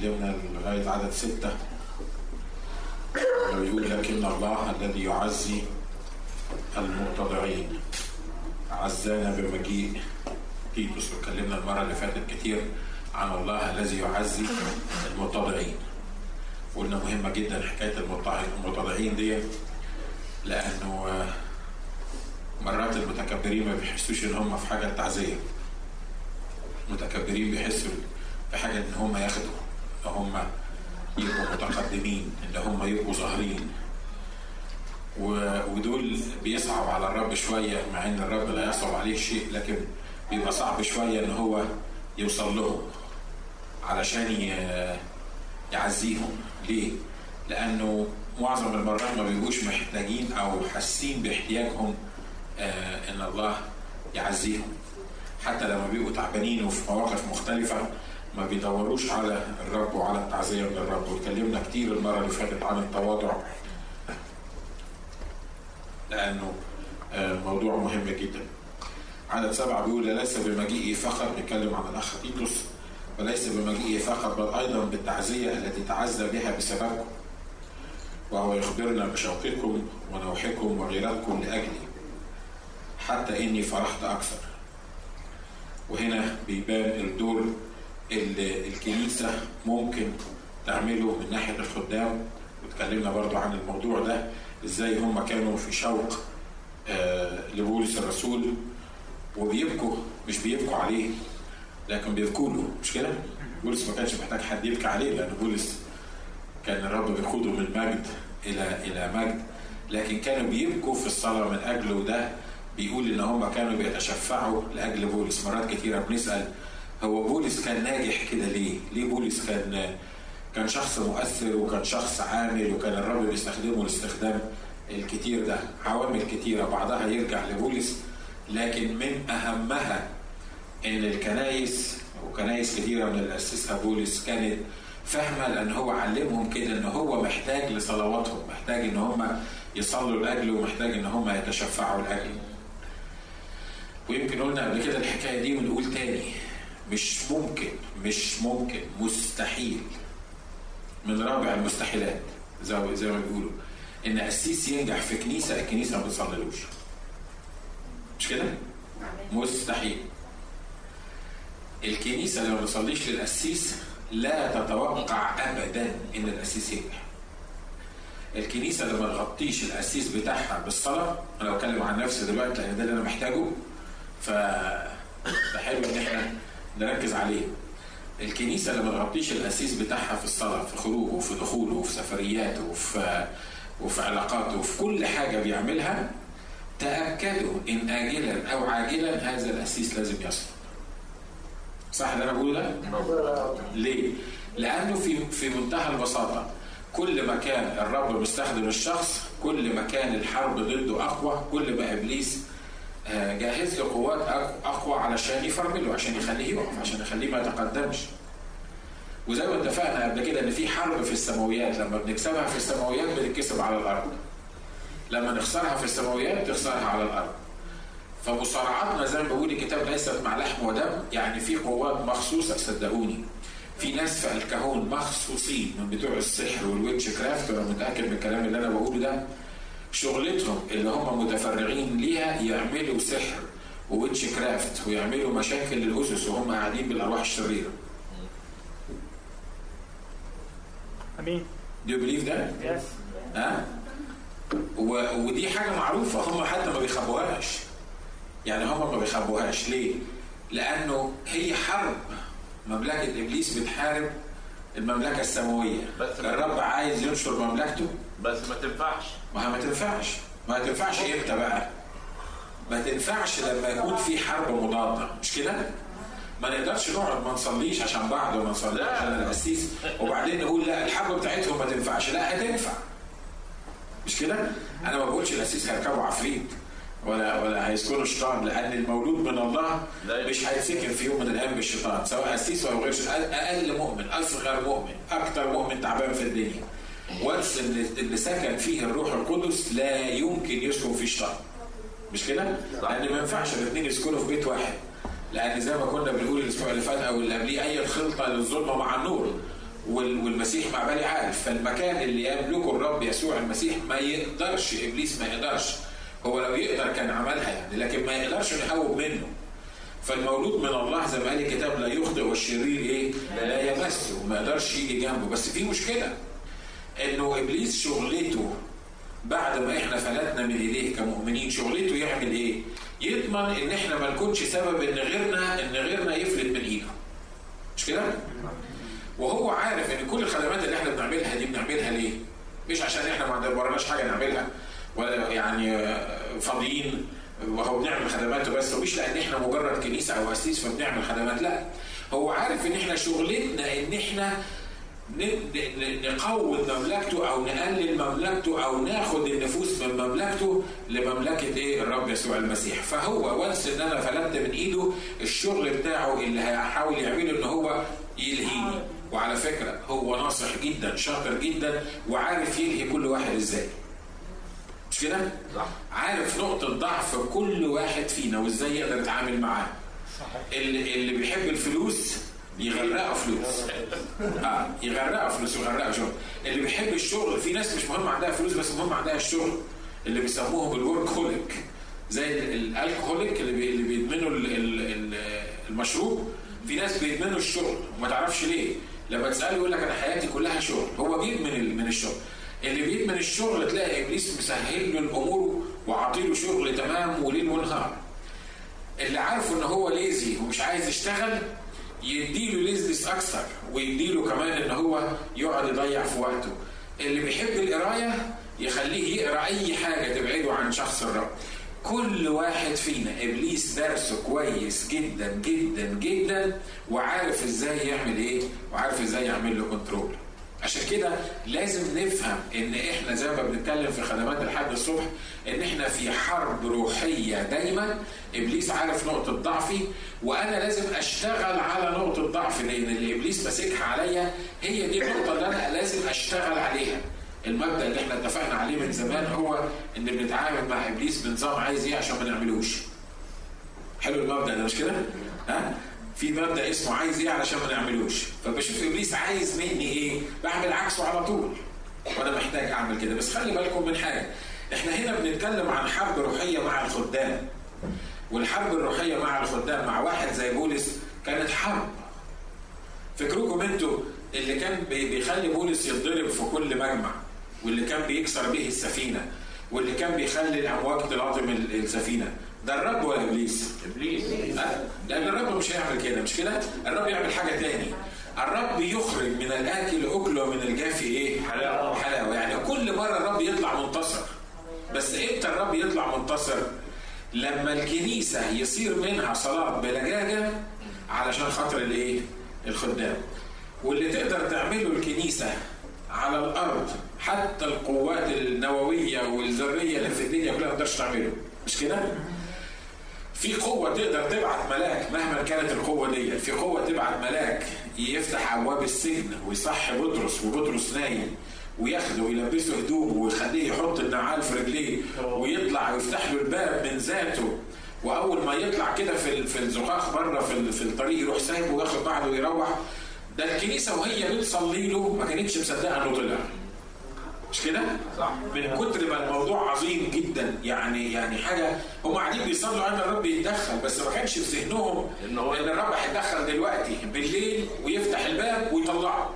اتكلمنا لغاية عدد ستة ويقول لكن الله الذي يعزي المتضعين عزانا بمجيء تيتوس واتكلمنا المرة اللي فاتت كتير عن الله الذي يعزي المتضعين قلنا مهمة جدا حكاية المتضعين دي لأنه مرات المتكبرين ما بيحسوش إن هم في حاجة تعزية المتكبرين بيحسوا في حاجة إن هم ياخدوا إن هم يبقوا متقدمين إن هم يبقوا ظاهرين ودول بيصعب على الرب شوية مع إن الرب لا يصعب عليه شيء لكن بيبقى صعب شوية إن هو يوصل لهم علشان يعزيهم ليه؟ لأنه معظم المرات ما بيبقوش محتاجين أو حاسين باحتياجهم آه إن الله يعزيهم حتى لما بيبقوا تعبانين وفي مواقف مختلفة ما بيدوروش على الرب وعلى التعزية من الرب واتكلمنا كتير المرة اللي فاتت عن التواضع لأنه آه موضوع مهم جدا عدد سبعة بيقول ليس بمجيئه فقط بيتكلم عن الأخ تيتوس وليس بمجيئه فقط بل أيضا بالتعزية التي تعزى بها بسببكم وهو يخبرنا بشوقكم ونوحكم وغيرتكم لأجلي حتى إني فرحت أكثر وهنا بيبان الدور اللي الكنيسة ممكن تعمله من ناحية الخدام واتكلمنا برضو عن الموضوع ده ازاي هم كانوا في شوق آه لبولس الرسول وبيبكوا مش بيبكوا عليه لكن بيبكوا له مش كده؟ بولس ما كانش محتاج حد يبكي عليه لان بولس كان الرب بيقوده من مجد الى الى مجد لكن كانوا بيبكوا في الصلاه من اجله وده بيقول ان هم كانوا بيتشفعوا لاجل بولس مرات كثيره بنسال هو بولس كان ناجح كده ليه؟ ليه بولس كان كان شخص مؤثر وكان شخص عامل وكان الرب بيستخدمه الاستخدام الكتير ده عوامل كتيرة بعضها يرجع لبولس لكن من أهمها إن الكنايس وكنايس كتيرة من اللي أسسها بولس كانت فاهمة لأن هو علمهم كده إن هو محتاج لصلواتهم محتاج إن هم يصلوا لأجله ومحتاج إن هم يتشفعوا لأجله ويمكن قلنا قبل كده الحكاية دي ونقول تاني مش ممكن مش ممكن مستحيل من رابع المستحيلات زي زي ما بيقولوا ان قسيس ينجح في كنيسه الكنيسه ما بتصليلوش مش كده؟ مستحيل الكنيسه لو ما بتصليش للقسيس لا تتوقع ابدا ان القسيس ينجح الكنيسه لما تغطيش القسيس بتاعها بالصلاه انا بتكلم عن نفسي دلوقتي لان ده اللي انا محتاجه ف حلو ان احنا نركز عليه الكنيسه لما تغطيش القسيس بتاعها في الصلاه في خروجه وفي دخوله وفي سفرياته وفي وفي علاقاته وفي كل حاجه بيعملها تاكدوا ان اجلا او عاجلا هذا القسيس لازم يصل. صح اللي انا بقوله ده؟ ليه؟ لانه في في منتهى البساطه كل ما كان الرب مستخدم الشخص كل ما كان الحرب ضده اقوى كل ما ابليس جهز له قوات اقوى علشان يفرمله عشان يخليه يقف عشان يخليه ما يتقدمش وزي ما اتفقنا قبل كده ان في حرب في السماويات لما بنكسبها في السماويات بنتكسب على الارض لما نخسرها في السماويات تخسرها على الارض فمصارعاتنا زي ما بقول الكتاب ليست مع لحم ودم يعني في قوات مخصوصه صدقوني في ناس في الكهون مخصوصين من بتوع السحر والويتش كرافت وانا متاكد من الكلام اللي انا بقوله ده شغلتهم اللي هم متفرغين ليها يعملوا سحر وويتش كرافت ويعملوا مشاكل للاسس وهم قاعدين بالارواح الشريره. امين Do you believe that؟ يس ها؟ و... ودي حاجه معروفه هم حتى ما بيخبوهاش. يعني هم ما بيخبوهاش ليه؟ لانه هي حرب مملكه ابليس بتحارب المملكه السماويه. بس- الرب عايز ينشر مملكته بس ما تنفعش ما هي ما تنفعش ما تنفعش امتى بقى ما تنفعش لما يكون في حرب مضاده مش كده ما نقدرش نقعد ما نصليش عشان بعض وما نصليش لا. عشان القسيس وبعدين نقول لا الحرب بتاعتهم ما تنفعش لا هتنفع مش كده انا ما بقولش القسيس هيركبوا عفريت ولا ولا هيسكنوا شيطان لان المولود من الله لا. مش هيتسكن في يوم من الايام بالشيطان سواء قسيس او غير اقل مؤمن اصغر مؤمن اكثر مؤمن تعبان في الدنيا وانس اللي اللي سكن فيه الروح القدس لا يمكن يسكن فيه شيطان مش كده؟ صح. لان ما ينفعش الاثنين يسكنوا في بيت واحد لان زي ما كنا بنقول الاسبوع اللي فات او اللي قبليه اي خلطه للظلمه مع النور والمسيح مع بالي عارف فالمكان اللي يملكه الرب يسوع المسيح ما يقدرش ابليس ما يقدرش هو لو يقدر كان عملها يعني لكن ما يقدرش نهوب منه فالمولود من الله زي ما قال الكتاب لا يخطئ والشرير ايه؟ لا يمسه وما يقدرش يجي جنبه بس في مشكله انه ابليس شغلته بعد ما احنا فلتنا من ايديه كمؤمنين شغلته يعمل ايه؟ يضمن ان احنا ما نكونش سبب ان غيرنا ان غيرنا يفلت من ايده. مش كده؟ وهو عارف ان كل الخدمات اللي احنا بنعملها دي بنعملها ليه؟ مش عشان احنا ما وراناش حاجه نعملها ولا يعني فاضيين وهو بنعمل خدمات بس ومش لان احنا مجرد كنيسه او اسيس فبنعمل خدمات لا هو عارف ان احنا شغلتنا ان احنا نقوض مملكته او نقلل مملكته او ناخد النفوس من مملكته لمملكه ايه الرب يسوع المسيح فهو وانس ان انا فلتت من ايده الشغل بتاعه اللي هيحاول يعمله ان هو يلهيني وعلى فكره هو ناصح جدا شاطر جدا وعارف يلهي كل واحد ازاي مش كده؟ عارف نقطة ضعف كل واحد فينا وازاي يقدر يتعامل معاه. اللي اللي بيحب الفلوس يغرقه فلوس. اه يغرقه فلوس ويغرقه شغل. اللي بيحب الشغل في ناس مش مهم عندها فلوس بس مهم عندها الشغل. اللي بيسموهم الورك هوليك. زي الالكهوليك اللي بي اللي بيدمنوا المشروب في ناس بيدمنوا الشغل وما تعرفش ليه. لما تساله يقول لك انا حياتي كلها شغل، هو بيدمن من الشغل. اللي بيدمن الشغل تلاقي ابليس مسهل له الامور وعاطيله شغل تمام وليل ونهار. اللي عارفه ان هو ليزي ومش عايز يشتغل يديله ليزنس اكثر ويديله كمان ان هو يقعد يضيع في وقته. اللي بيحب القرايه يخليه يقرا اي حاجه تبعده عن شخص الرب. كل واحد فينا ابليس درسه كويس جدا جدا جدا وعارف ازاي يعمل ايه وعارف ازاي يعمل له كنترول. عشان كده لازم نفهم ان احنا زي ما بنتكلم في خدمات الحد الصبح ان احنا في حرب روحيه دايما ابليس عارف نقطه ضعفي وانا لازم اشتغل على نقطه ضعفي لان اللي ابليس ماسكها عليا هي دي النقطه اللي انا لازم اشتغل عليها. المبدا اللي احنا اتفقنا عليه من زمان هو ان بنتعامل مع ابليس بنظام عايز ايه عشان ما نعملوش. حلو المبدا ده مش كده؟ ها؟ في مبدا اسمه عايز ايه علشان ما نعملوش فبشوف ابليس عايز مني ايه بعمل عكسه على طول وانا محتاج اعمل كده بس خلي بالكم من حاجه احنا هنا بنتكلم عن حرب روحيه مع الخدام والحرب الروحيه مع الخدام مع واحد زي بولس كانت حرب فكركم انتوا اللي كان بيخلي بولس يتضرب في كل مجمع واللي كان بيكسر به السفينه واللي كان بيخلي الامواج تلاطم السفينه ده الرب ولا ابليس؟ ابليس لان الرب مش هيعمل كده مش كده؟ الرب يعمل حاجه تاني الرب يخرج من الاكل اكل ومن الجافي ايه؟ حلاوه حلاوه يعني كل مره الرب يطلع منتصر بس امتى الرب يطلع منتصر؟ لما الكنيسه يصير منها صلاه بلجاجه علشان خاطر الايه؟ الخدام واللي تقدر تعمله الكنيسه على الارض حتى القوات النوويه والذريه اللي في الدنيا كلها ما تقدرش تعمله مش كده؟ في قوة تقدر تبعت ملاك مهما كانت القوة دي، في قوة تبعت ملاك يفتح أبواب السجن ويصحي بطرس وبطرس نايم وياخده ويلبسه هدومه ويخليه يحط النعال في رجليه ويطلع ويفتح له الباب من ذاته وأول ما يطلع كده في في الزقاق بره في, في الطريق يروح سايبه وياخد بعضه ويروح ده الكنيسة وهي بتصلي له ما كانتش مصدقة إنه طلع. مش كده؟ صح من كتر ما الموضوع عظيم جدا يعني يعني حاجه هم قاعدين بيصلوا ان الرب يتدخل بس ما كانش في ذهنهم ان هو ان الرب هيتدخل دلوقتي بالليل ويفتح الباب ويطلعه.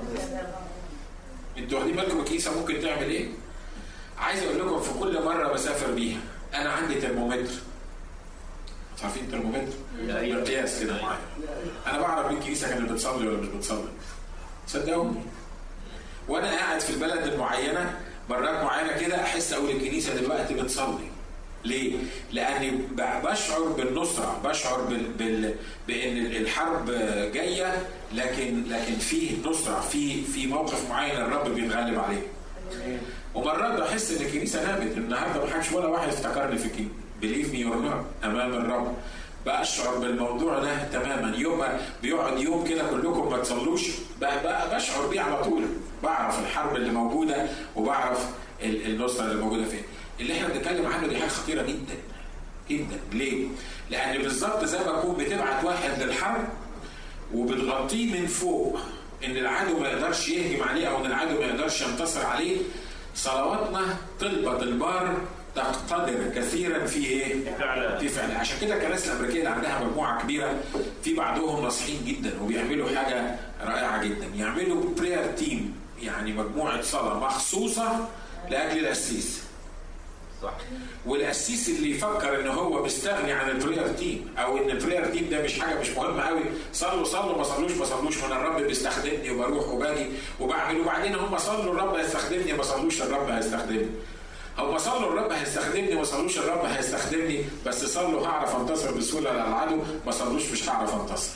انتوا واخدين بالكم الكنيسه ممكن تعمل ايه؟ عايز اقول لكم في كل مره بسافر بيها انا عندي ترمومتر. عارفين ترمومتر؟ مقياس كده معايا. انا بعرف مين الكنيسه كانت بتصلي ولا مش بتصلي. صدقوني. وانا قاعد في البلد المعينه مرات معينه كده احس اقول الكنيسه دلوقتي بتصلي ليه؟ لاني بشعر بالنصره، بشعر بال... بال... بان الحرب جايه لكن لكن في نصره، في في موقف معين الرب بيتغلب عليه. ومرات بحس ان الكنيسه نامت، النهارده ما حدش ولا واحد افتكرني في الكنيسه. بليف مي اور امام الرب. بشعر بالموضوع ده تماما يوم ما بيقعد يوم كده كلكم ما تصلوش بشعر بيه على طول بعرف الحرب اللي موجوده وبعرف النصره اللي موجوده فين اللي احنا بنتكلم عنه دي حاجه خطيره جدا جدا ليه؟ لان بالظبط زي ما تكون بتبعت واحد للحرب وبتغطيه من فوق ان العدو ما يقدرش يهجم عليه او ان العدو ما يقدرش ينتصر عليه صلواتنا طلبة البار تقتدر كثيرا في ايه؟ فعلا في فعل عشان كده الكنائس الامريكيه اللي عندها مجموعه كبيره في بعضهم ناصحين جدا وبيعملوا حاجه رائعه جدا يعملوا برير تيم يعني مجموعه صلاه مخصوصه لاجل القسيس صح والقسيس اللي يفكر ان هو مستغني عن البرير تيم او ان البرير تيم ده مش حاجه مش مهمه قوي صلوا صلوا ما صلوش ما صلوش وانا الرب بيستخدمني وبروح وباجي وبعمل وبعدين هم صلوا الرب هيستخدمني ما صلوش الرب هيستخدمني هم صلوا الرب هيستخدمني ما صلوش الرب هيستخدمني بس صلوا هعرف انتصر بسهوله على العدو ما صلوش مش هعرف انتصر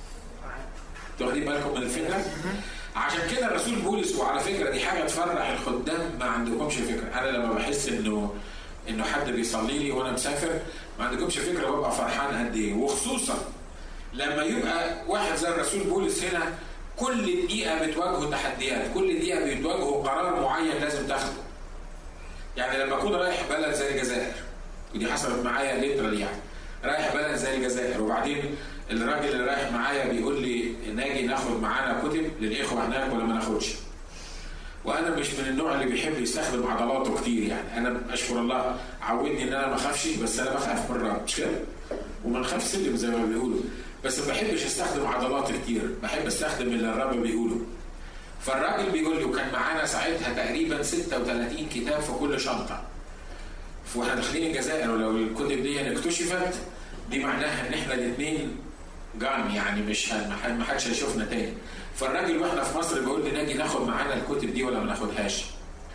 واخدين بالكم من الفكره؟ عشان كده الرسول بولس وعلى فكره دي حاجه تفرح الخدام ما عندكمش فكره انا لما بحس انه انه حد بيصلي لي وانا مسافر ما عندكمش فكره ببقى فرحان قد ايه وخصوصا لما يبقى واحد زي الرسول بولس هنا كل دقيقه بتواجهه تحديات كل دقيقه بتواجهه قرار معين لازم تاخده يعني لما اكون رايح بلد زي الجزائر ودي حصلت معايا ليترال يعني رايح بلد زي الجزائر وبعدين الراجل اللي رايح معايا بيقول لي ناجي ناخد معانا كتب للاخوه هناك ولا ما ناخدش وانا مش من النوع اللي بيحب يستخدم عضلاته كتير يعني انا اشكر الله عودني ان انا ما اخافش بس انا بخاف من الرب مش كده وما نخاف سلم زي ما بيقولوا بس ما بحبش استخدم عضلات كتير بحب استخدم اللي الرب بيقوله فالراجل بيقول لي وكان معانا ساعتها تقريبا 36 كتاب في كل شنطه واحنا داخلين الجزائر ولو الكتب دي اكتشفت دي معناها ان احنا الاثنين جام يعني مش هن- ما حدش هيشوفنا تاني فالراجل واحنا في مصر بيقول لي ناجي ناخد معانا الكتب دي ولا ما ناخدهاش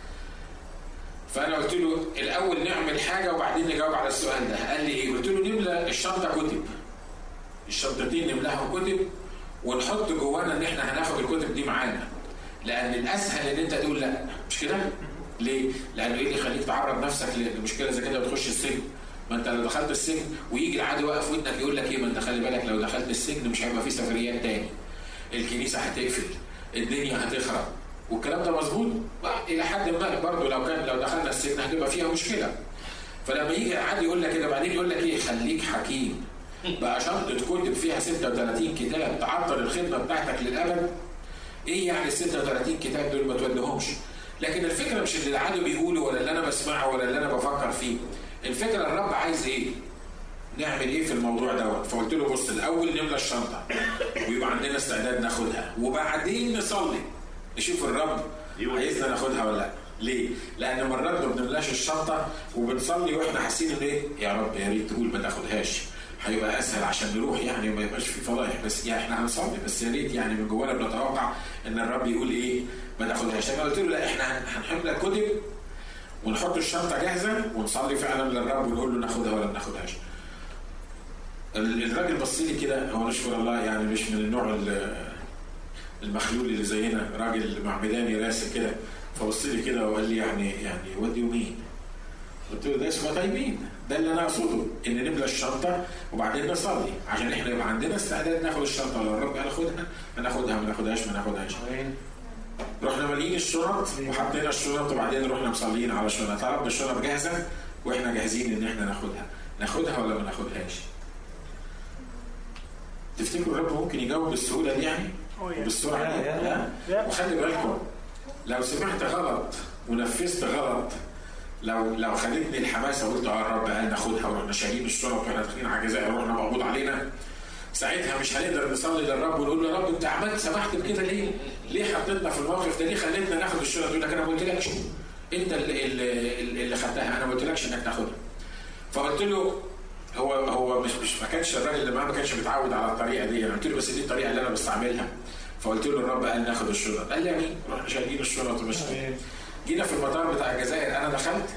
فانا قلت له الاول نعمل حاجه وبعدين نجاوب على السؤال ده قال لي ايه قلت له نملى الشنطه كتب الشنطتين نملاهم كتب ونحط جوانا ان احنا هناخد الكتب دي معانا لان الاسهل ان انت تقول لا مش كده ليه لانه ايه اللي يخليك تعرض نفسك لمشكله زي كده وتخش السجن ما انت لو دخلت السجن ويجي العدو واقف ودنك يقول لك ايه ما انت خلي بالك لو دخلت السجن مش هيبقى في سفريات تاني الكنيسه هتقفل الدنيا هتخرب والكلام ده مظبوط بقى الى حد ما برضه لو كان لو دخلنا السجن هتبقى فيها مشكله فلما يجي حد يقول لك كده بعدين يقول لك ايه خليك حكيم بقى شنطه كتب فيها 36 كتاب تعطل الخدمه بتاعتك للابد ايه يعني ال 36 كتاب دول ما توديهمش لكن الفكره مش اللي العدو بيقوله ولا اللي انا بسمعه ولا اللي انا بفكر فيه الفكره الرب عايز ايه نعمل ايه في الموضوع دوت فقلت له بص الاول نملى الشنطه ويبقى عندنا استعداد ناخدها وبعدين نصلي نشوف الرب عايزنا ناخدها ولا لا ليه؟ لأن مرات ما بنملاش الشنطة وبنصلي واحنا حاسين ان ايه؟ يا رب يا ريت تقول ما تاخدهاش هيبقى اسهل عشان نروح يعني وما يبقاش في فضايح بس يعني احنا هنصلي بس يا ريت يعني من جوانا بنتوقع ان الرب يقول ايه؟ ما تاخدهاش انا قلت له لا احنا هنحمل الكتب ونحط الشنطه جاهزه ونصلي فعلا للرب ونقول له ناخدها ولا ما ناخدهاش. الراجل بص لي كده هو نشكر الله يعني مش من النوع المخلول اللي زينا راجل معمداني راسي كده فبص لي كده وقال لي يعني يعني وات دو مين؟ قلت له ده اسمه تايمين ده اللي انا اقصده ان نملى الشنطه وبعدين نصلي عشان احنا يبقى عندنا استعداد ناخد الشنطه لو الرب قال خدها هناخدها ما ناخدهاش ما ناخدهاش رحنا مالين الشنط وحطينا الشنط وبعدين رحنا مصليين على الشنط يا رب الشنط جاهزه واحنا جاهزين ان احنا ناخدها ناخدها ولا ما ناخدهاش تفتكروا الرب ممكن يجاوب بالسهوله دي يعني وبالسرعه دي لا وخلي بالكم لو سمعت غلط ونفذت غلط لو لو خدتني الحماسه وقلت اه الرب قال ناخدها ورحنا شايلين الشنط واحنا داخلين على الجزائر ورحنا مقبوض علينا ساعتها مش هنقدر نصلي للرب ونقول له يا رب انت عملت سمحت بكده ليه؟ ليه حطيتنا في الموقف ده؟ ليه خليتنا ناخد الشنط؟ يقول لك انا ما قلتلكش انت اللي, اللي, اللي خدتها انا ما قلتلكش انك تاخدها. فقلت له هو هو مش مش ما كانش الراجل اللي معاه ما كانش متعود على الطريقه دي انا قلت له بس دي الطريقه اللي انا بستعملها فقلت له الرب قال ناخد الشنط قال لي يعني رحنا شايلين الشنط وماشيين جينا في المطار بتاع الجزائر انا دخلت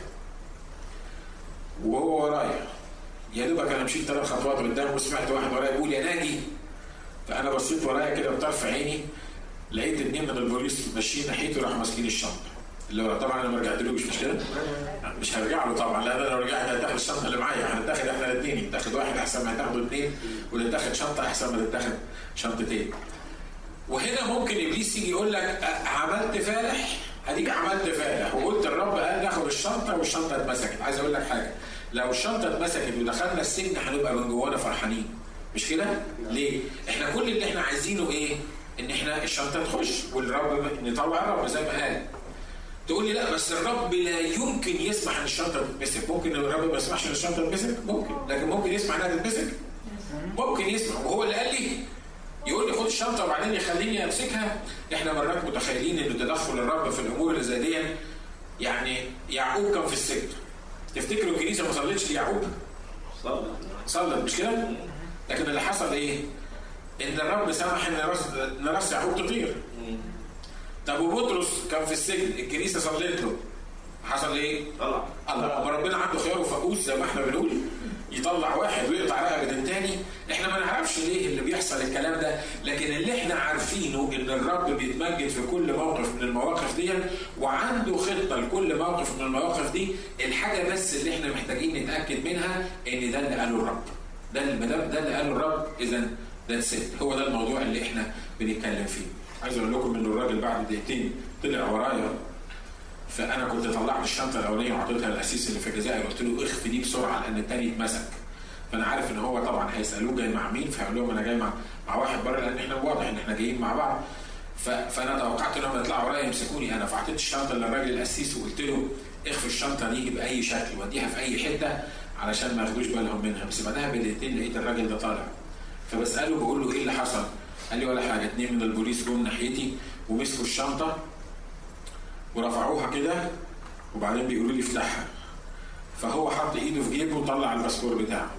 وهو ورايا يا دوبك انا مشيت ثلاث خطوات قدام وسمعت واحد ورايا بيقول يا ناجي فانا بصيت ورايا كده بطرف عيني لقيت اتنين من البوليس ماشيين ناحيته راحوا ماسكين الشنطه اللي هو طبعا انا ما رجعتلوش مش كده؟ مش هرجع له طبعا لان انا لو رجعت هتاخد الشنطه اللي معايا هنتاخد احنا الاثنين يتاخد واحد احسن ما يتاخدوا اثنين واللي تاخد شنطه احسن ما تتاخد شنطتين. وهنا ممكن ابليس يجي يقول لك عملت فالح اديك عملت فالح وقلت الرب قال ناخد الشنطه والشنطه اتمسكت عايز اقول لك حاجه لو الشنطه اتمسكت ودخلنا السجن هنبقى من جوانا فرحانين مش كده؟ ليه؟ احنا كل اللي احنا عايزينه ايه؟ ان احنا الشنطه تخش والرب نطوع الرب زي ما قال تقول لي لا بس الرب لا يمكن يسمح ان الشنطه تتمسك ممكن الرب ما يسمحش ان الشنطه تتمسك ممكن لكن ممكن يسمح انها تتمسك ممكن يسمح وهو اللي قال لي يقول لي خد الشنطه وبعدين يخليني امسكها احنا مرات متخيلين ان تدخل الرب في الامور اللي زي دي يعني يعقوب كان في السجن تفتكروا الكنيسه ما صلتش ليعقوب؟ صلى صلت مش كده؟ لكن اللي حصل ايه؟ ان الرب سمح ان راس ان راس يعقوب تطير طب وبطرس كان في السجن الكنيسه صلت له حصل ايه؟ طلع الله ما ربنا عنده خيار وفقوس زي ما احنا بنقول يطلع واحد ويقطع رقبه التاني احنا ما نعرفش ليه اللي بيحصل الكلام ده لكن اللي احنا عارفينه ان الرب بيتمجد في كل موقف من المواقف دي وعنده خطه لكل موقف من المواقف دي الحاجه بس اللي احنا محتاجين نتاكد منها ان ده اللي قاله الرب ده اللي ده, ده اللي قاله الرب اذا ده ست هو ده الموضوع اللي احنا بنتكلم فيه عايز اقول لكم ان الراجل بعد دقيقتين طلع ورايا فانا كنت طلعت الشنطه الاولانيه وحطيتها للاسيس اللي في الجزائر قلت له اخفي دي بسرعه لان التاني اتمسك فانا عارف ان هو طبعا هيسالوه جاي مع مين فهقول لهم انا جاي مع مع واحد بره لان احنا واضح ان احنا جايين مع بعض ف... فانا توقعت انهم يطلعوا ورايا يمسكوني انا فحطيت الشنطه للراجل القسيس وقلت له اخفي الشنطه دي باي شكل وديها في اي حته علشان ما ياخدوش بالهم منها بس بعدها بدقيقتين لقيت الراجل ده طالع فبساله بقول له ايه اللي حصل؟ قال لي ولا حاجه اتنين من البوليس جم ناحيتي ومسكوا الشنطه ورفعوها كده وبعدين بيقولوا لي افتحها فهو حط ايده في جيبه وطلع الباسبور بتاعه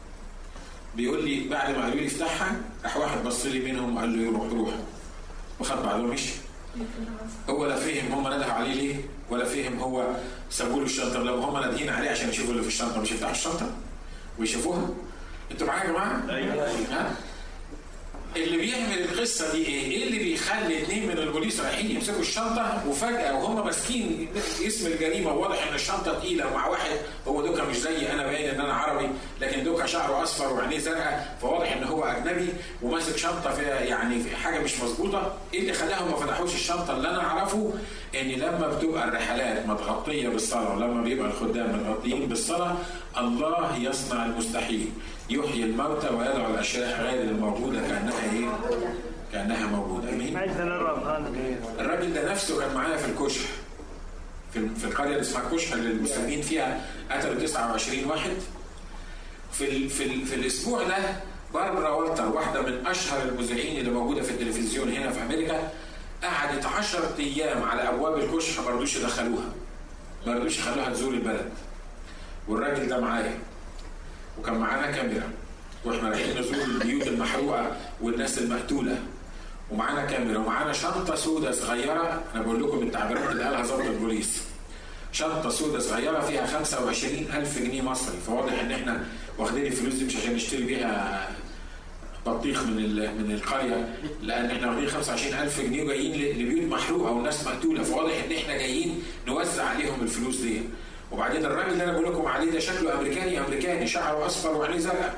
بيقول لي بعد ما قالوا لي افتحها راح واحد بص لي منهم وقال له روح روح وخد بعضه ومشي هو لا فهم هم ندهوا عليه ليه ولا فهم هو سابوا له الشنطه لو هم نادهين عليه عشان يشوفوا اللي في الشنطه مش يفتحوا الشنطه ويشوفوها انتوا معايا يا جماعه؟ ايوه ها؟ اللي بيعمل القصه دي ايه؟ ايه اللي بيخلي اثنين من البوليس رايحين يمسكوا الشنطه وفجاه وهم ماسكين اسم الجريمه واضح ان الشنطه تقيله ومع واحد هو دوكا مش زي انا باين ان انا عربي لكن دوكا شعره اصفر وعينيه زرقاء فواضح ان هو اجنبي وماسك شنطه فيها يعني في حاجه مش مظبوطه ايه اللي خلاهم ما فتحوش الشنطه اللي انا اعرفه ان لما بتبقى الرحلات متغطيه بالصلاه ولما بيبقى الخدام متغطيين بالصلاه الله يصنع المستحيل يحيي الموتى ويدعو الاشياء غير الموجوده كانها ايه؟ كانها موجوده امين؟ مجدا للرب هذا الراجل ده نفسه كان معايا في الكشح في في القريه اللي اسمها الكشح اللي المسلمين فيها قتلوا 29 واحد في ال في, ال في الاسبوع ده باربرا والتر واحده من اشهر المذيعين اللي موجوده في التلفزيون هنا في امريكا قعدت 10 ايام على ابواب الكشح ما رضوش يدخلوها ما رضوش يخلوها تزور البلد والراجل ده معايا وكان معانا كاميرا واحنا رايحين نزور البيوت المحروقه والناس المقتوله ومعانا كاميرا ومعانا شنطه سوداء صغيره انا بقول لكم التعبيرات اللي قالها ضابط البوليس شنطه سوداء صغيره فيها 25 ألف جنيه مصري فواضح ان احنا واخدين الفلوس دي مش عشان نشتري بيها بطيخ من ال- من القريه لان احنا واخدين 25 ألف جنيه وجايين ل- لبيوت محروقه وناس مقتوله فواضح ان احنا جايين نوزع عليهم الفلوس دي وبعدين الراجل اللي انا بقول لكم عليه ده شكله امريكاني امريكاني شعره اصفر وعينيه زرقاء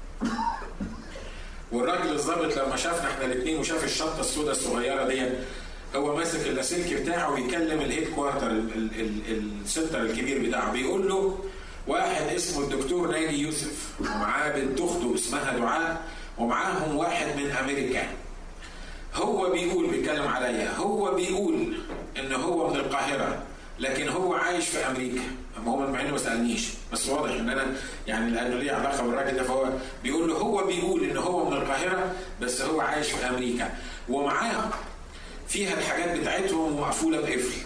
والراجل الظابط لما شافنا احنا الاثنين وشاف الشنطه السوداء الصغيره دي هو ماسك اللاسلكي بتاعه ويكلم الهيد كوارتر ال- ال- ال- السنتر الكبير بتاعه بيقول له واحد اسمه الدكتور ناجي يوسف ومعاه بنت اخته اسمها دعاء ومعاهم واحد من امريكا هو بيقول بيتكلم عليا هو بيقول ان هو من القاهره لكن هو عايش في امريكا اما هو مع انه ما سالنيش بس واضح ان انا يعني لانه ليه علاقه بالراجل ده فهو بيقول له هو بيقول ان هو من القاهره بس هو عايش في امريكا ومعاه فيها الحاجات بتاعتهم ومقفوله بقفل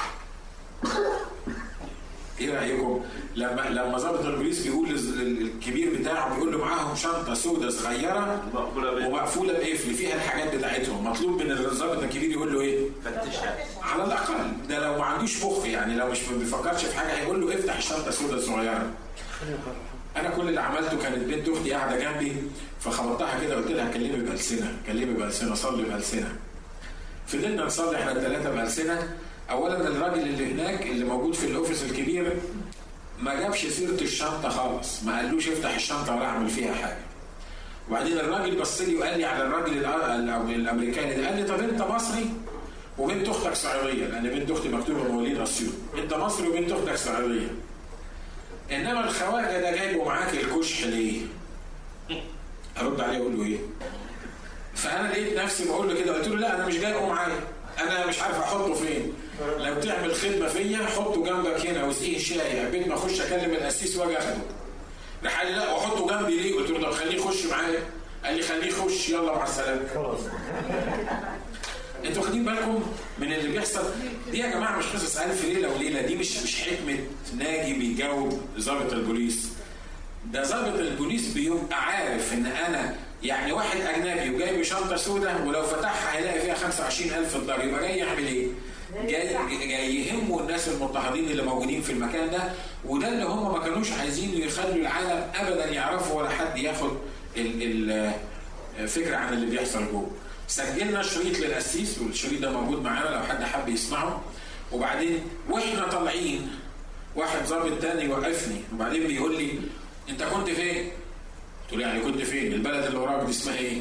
ايه رايكم لما لما ضابط البوليس بيقول للز- للكبير بتاعه بيقول له معاهم شنطه سوداء صغيره مقبولة بيه ومقفوله بقفل فيها الحاجات بتاعتهم مطلوب من الضابط الكبير يقول له ايه فتشها على الاقل ده لو ما عندوش مخ يعني لو مش ما بيفكرش في حاجه هيقول له افتح الشنطه السوداء الصغيره انا كل اللي عملته كانت بنت اختي قاعده جنبي فخبطتها كده قلت لها كلمي بالسنه كلمي بالسنه صلي بالسنه فضلنا نصلي احنا الثلاثه بالسنه اولا الراجل اللي هناك اللي موجود في الاوفيس الكبير ما جابش سيره الشنطه خالص ما قالوش افتح الشنطه ولا اعمل فيها حاجه وبعدين الراجل بص لي وقال لي على الراجل الأ- الأ- الامريكاني ده قال لي طب انت مصري وبنت اختك صعيديه لان بنت اختي مكتوبه مواليد اسيوط انت مصري وبنت اختك صعيديه انما الخواجه ده جايبه معاك الكشح ليه؟ ارد عليه اقول له ايه؟ فانا لقيت نفسي بقول له كده قلت له لا انا مش جاي معايا انا مش عارف احطه فين لو تعمل خدمه فيا حطه جنبك هنا واسقيه شاي قبل ما اخش اكلم القسيس واجي اخده راح قال لي لا واحطه جنبي ليه؟ قلت له طب خليه يخش معايا قال لي خليه يخش يلا مع السلامه خلاص انتوا واخدين بالكم من اللي بيحصل دي يا جماعه مش قصص الف ليله وليله دي مش مش حكمه ناجي بيجاوب ضابط البوليس ده ضابط البوليس بيبقى عارف ان انا يعني واحد اجنبي وجايب شنطه سوداء ولو فتحها هيلاقي فيها 25000 دولار يبقى جاي يعمل ايه؟ جاي جاي يهموا الناس المضطهدين اللي موجودين في المكان ده وده اللي هم ما كانوش عايزين يخلوا العالم ابدا يعرفوا ولا حد ياخد ال ال فكره عن اللي بيحصل جوه. سجلنا شريط للقسيس والشريط ده موجود معانا لو حد حب يسمعه وبعدين واحنا طالعين واحد ظابط تاني وقفني وبعدين بيقول لي انت كنت فين؟ قلت له يعني كنت فين؟ البلد اللي وراك دي اسمها ايه؟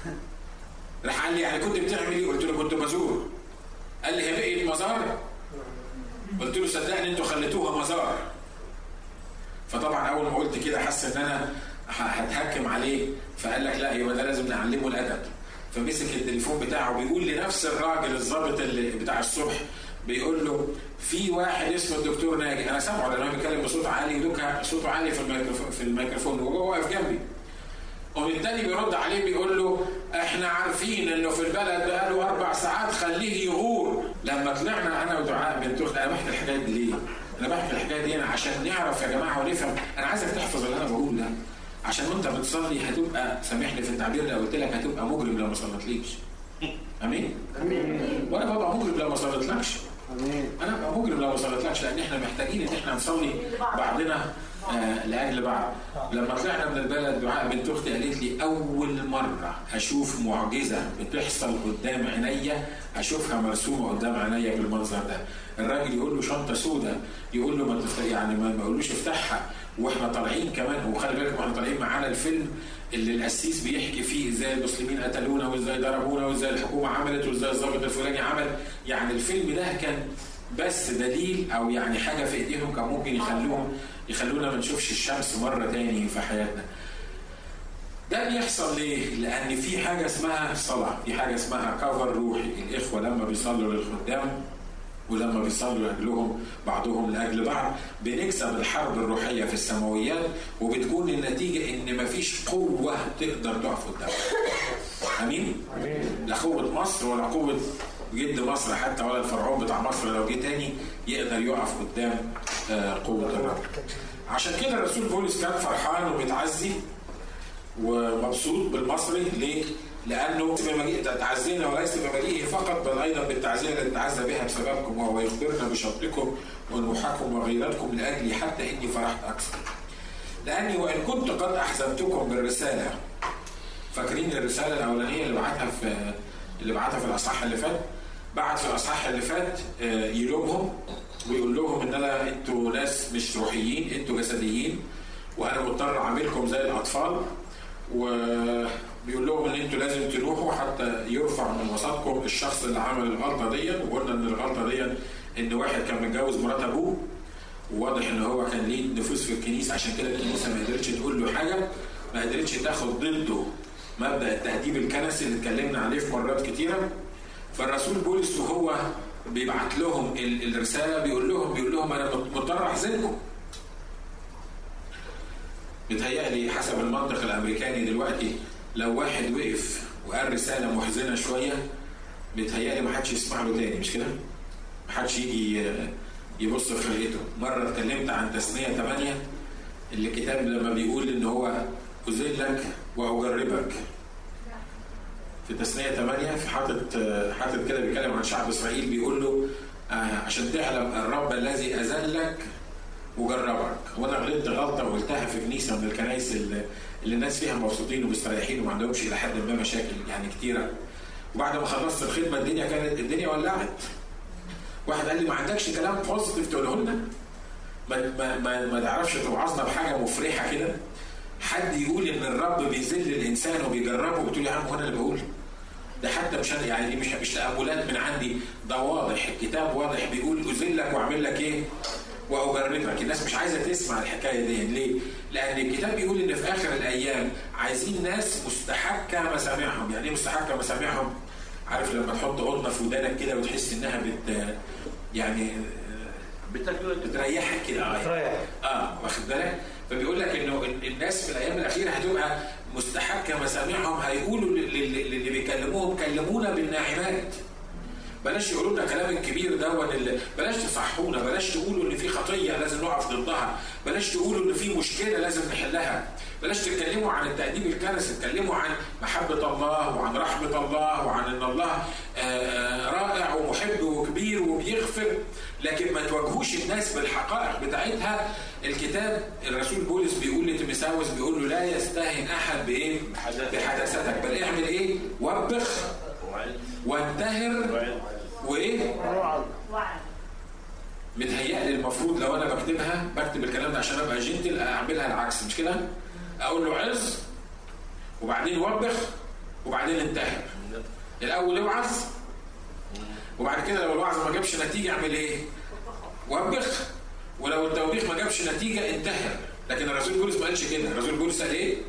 راح قال لي يعني كنت بتعمل ايه؟ قلت له كنت بزور قال لي هي بقيت مزار؟ قلت له صدقني انتوا خليتوها مزار فطبعا اول ما قلت كده حس ان انا هتهكم عليه فقال لك لا يبقى ده لازم نعلمه الادب فمسك التليفون بتاعه بيقول لنفس الراجل الضابط اللي بتاع الصبح بيقول له في واحد اسمه الدكتور ناجي انا سامعه لان هو بيتكلم بصوت عالي ودوكا صوته عالي في الميكروفون في الميكروفون وهو واقف جنبي وبالتالي بيرد عليه بيقول له احنا عارفين انه في البلد بقاله اربع ساعات خليه يغور لما طلعنا انا ودعاء بنت اختي انا بحكي الحكايه دي ليه؟ انا بحكي الحكايه دي عشان نعرف يا جماعه ونفهم انا عايزك تحفظ اللي انا بقوله ده عشان وانت بتصلي هتبقى سامحني في التعبير اللي قلت لك هتبقى مجرم لو ما صليتليش امين؟ امين وانا ببقى مجرم لو ما صليتلكش امين انا ببقى مجرم لو ما صليتلكش لان احنا محتاجين ان احنا نصلي بعضنا آه لاجل بعض لما طلعنا من البلد دعاء بنت اختي قالت لي اول مره اشوف معجزه بتحصل قدام عينيا اشوفها مرسومه قدام عينيا بالمنظر ده الراجل يقول له شنطه سوداء يقول له ما تفتح يعني ما ما يقولوش افتحها واحنا طالعين كمان وخلي بالك واحنا طالعين معانا الفيلم اللي القسيس بيحكي فيه ازاي المسلمين قتلونا وازاي ضربونا وازاي الحكومه عملت وازاي الضابط الفلاني عمل يعني الفيلم ده كان بس دليل او يعني حاجه في ايديهم كان ممكن يخلوهم يخلونا ما نشوفش الشمس مره تاني في حياتنا. ده بيحصل ليه؟ لان في حاجه اسمها صلاه، في حاجه اسمها كفر روحي، الاخوه لما بيصلوا للخدام ولما بيصلوا لاجلهم بعضهم لاجل بعض بنكسب الحرب الروحيه في السماويات وبتكون النتيجه ان مفيش قوه تقدر تقف قدامها. امين؟ امين لا قوه مصر ولا قوه جد مصر حتى ولا الفرعون بتاع مصر لو جه تاني يقدر يقف قدام آه، قوه الرب. عشان كده الرسول بولس كان فرحان ومتعزي ومبسوط بالمصري ليه؟ لانه بمجيء تعزينا وليس بمجيئه فقط بل ايضا بالتعزيه التي تعزى بها بسببكم وهو يخبرنا بشطكم ونوحكم وغيرتكم لاجلي حتى اني فرحت اكثر. لاني وان كنت قد احزنتكم بالرساله فاكرين الرساله الاولانيه اللي بعتها في اللي بعتها في الاصحاح اللي فات بعت في الاصحاح اللي فات آه، يلومهم ويقول لهم ان انا انتوا ناس مش روحيين انتوا جسديين وانا مضطر اعاملكم زي الاطفال وبيقول لهم ان انتوا لازم تروحوا حتى يرفع من وسطكم الشخص اللي عمل الغلطه دي وقلنا ان الغلطه دي ان واحد كان متجوز مرات ابوه وواضح ان هو كان ليه نفوذ في الكنيسه عشان كده الكنيسه ما قدرتش تقول له حاجه ما قدرتش تاخد ضده مبدا التهديد الكنسي اللي اتكلمنا عليه في مرات كتيره فالرسول بولس وهو بيبعت لهم ال- الرساله بيقول لهم بيقول لهم انا مضطر احزنكم بيتهيألي حسب المنطق الامريكاني دلوقتي لو واحد وقف وقال رساله محزنه شويه بيتهيألي ما حدش يسمع له تاني مش كده؟ ما حدش يجي يبص في خلقته مرة اتكلمت عن تثنية 8 اللي الكتاب لما بيقول ان هو أذلك وأجربك في تثنية 8 في حاطط حاطط كده بيتكلم عن شعب إسرائيل بيقول له آه عشان تعلم الرب الذي أذلك وجربك وانا غلطت غلطه وقلتها في كنيسه من الكنائس اللي, اللي الناس فيها مبسوطين ومستريحين وما عندهمش الى حد ما مشاكل يعني كتيره وبعد ما خلصت الخدمه الدنيا كانت الدنيا ولعت واحد قال لي ما عندكش كلام بوزيتيف تقوله لنا ما ما ما, ما تعرفش توعظنا بحاجه مفرحه كده حد يقول ان الرب بيذل الانسان وبيجربه وبتقول يا عم هو انا اللي بقول ده حتى مش أنا- يعني دي مش مش تاملات من عندي ده واضح الكتاب واضح بيقول اذلك واعمل لك ايه واجربك الناس مش عايزه تسمع الحكايه دي ليه لان الكتاب بيقول ان في اخر الايام عايزين ناس مستحكه مسامعهم يعني ايه مستحكه مسامعهم عارف لما تحط قطنه في ودانك كده وتحس انها بت يعني بتريحك كده اه اه واخد بالك فبيقول لك انه الناس في الايام الاخيره هتبقى مستحكه مسامعهم هيقولوا للي بيكلموهم كلمونا بالناعمات بلاش يقولوا لنا كلام الكبير ده بلاش تصحونا بلاش تقولوا ان في خطيه لازم نقف ضدها بلاش تقولوا ان في مشكله لازم نحلها بلاش تتكلموا عن التأديب الكنسي اتكلموا عن محبة الله وعن رحمة الله وعن ان الله رائع ومحب وكبير وبيغفر لكن ما تواجهوش الناس بالحقائق بتاعتها الكتاب الرسول بولس بيقول لتيمساوس بيقول له لا يستهن احد بايه؟ بحدثتك بل اعمل ايه؟ وبخ وانتهر وايه؟ متهيألي المفروض لو انا بكتبها بكتب الكلام ده عشان ابقى جنتل اعملها العكس مش كده؟ اقول له عظ وبعدين وبخ وبعدين انتهر الاول اوعظ وبعد كده لو الوعظ ما جابش نتيجه اعمل ايه؟ وبخ ولو التوبيخ ما جابش نتيجه انتهر لكن الرسول بولس ما قالش كده الرسول بولس قال ايه؟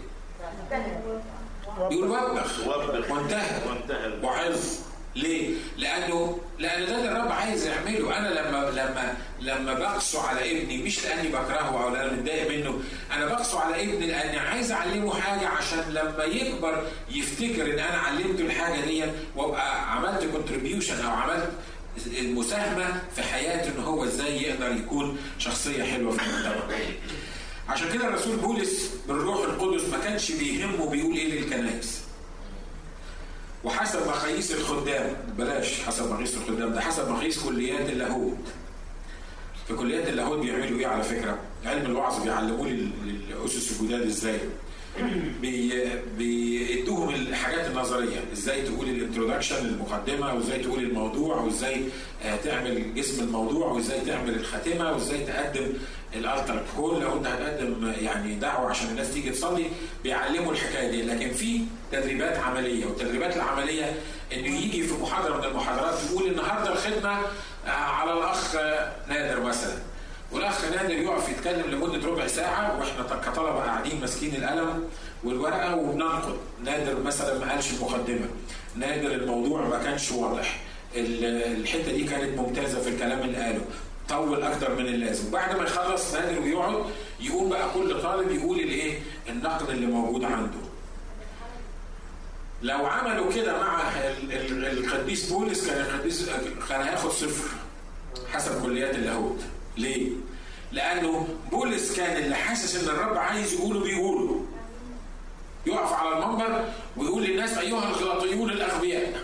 بيقول وبخ وانتهر وعظ ليه؟ لانه لان ده اللي الرب عايز يعمله انا لما لما لما بقسو على ابني مش لاني بكرهه او لاني متضايق منه انا بقسو على ابني لاني عايز اعلمه حاجه عشان لما يكبر يفتكر ان انا علمته الحاجه دي وابقى عملت كونتريبيوشن او عملت مساهمه في حياته ان هو ازاي يقدر يكون شخصيه حلوه في المجتمع. عشان كده الرسول بولس بالروح القدس ما كانش بيهمه بيقول ايه للكنائس. وحسب مقاييس الخدام بلاش حسب مقاييس الخدام ده حسب مقاييس كليات اللاهوت في كليات اللاهوت بيعملوا ايه على فكره؟ علم الوعظ بيعلموه للاسس الجداد ازاي؟ بي بيدوهم الحاجات النظريه ازاي تقول الانترودكشن المقدمه وازاي تقول الموضوع وازاي تعمل جسم الموضوع وازاي تعمل الخاتمه وازاي تقدم الالتر كول لو انت هتقدم يعني دعوه عشان الناس تيجي تصلي بيعلموا الحكايه دي لكن في تدريبات عمليه والتدريبات العمليه انه يجي في محاضره من المحاضرات يقول النهارده الخدمه على الاخ نادر مثلا والاخ نادر يقف يتكلم لمده ربع ساعه واحنا كطلبه قاعدين ماسكين القلم والورقه وبننقد نادر مثلا ما قالش المقدمه نادر الموضوع ما كانش واضح الحته دي كانت ممتازه في الكلام اللي قاله طول اكتر من اللازم بعد ما يخلص نادر ويقعد يقوم بقى كل طالب يقول الايه النقد اللي موجود عنده لو عملوا كده مع القديس بولس كان القديس كان هياخد صفر حسب كليات اللاهوت ليه؟ لانه بولس كان اللي حاسس ان الرب عايز يقوله بيقوله يقف على المنبر ويقول للناس ايها الغلاطيون الاغبياء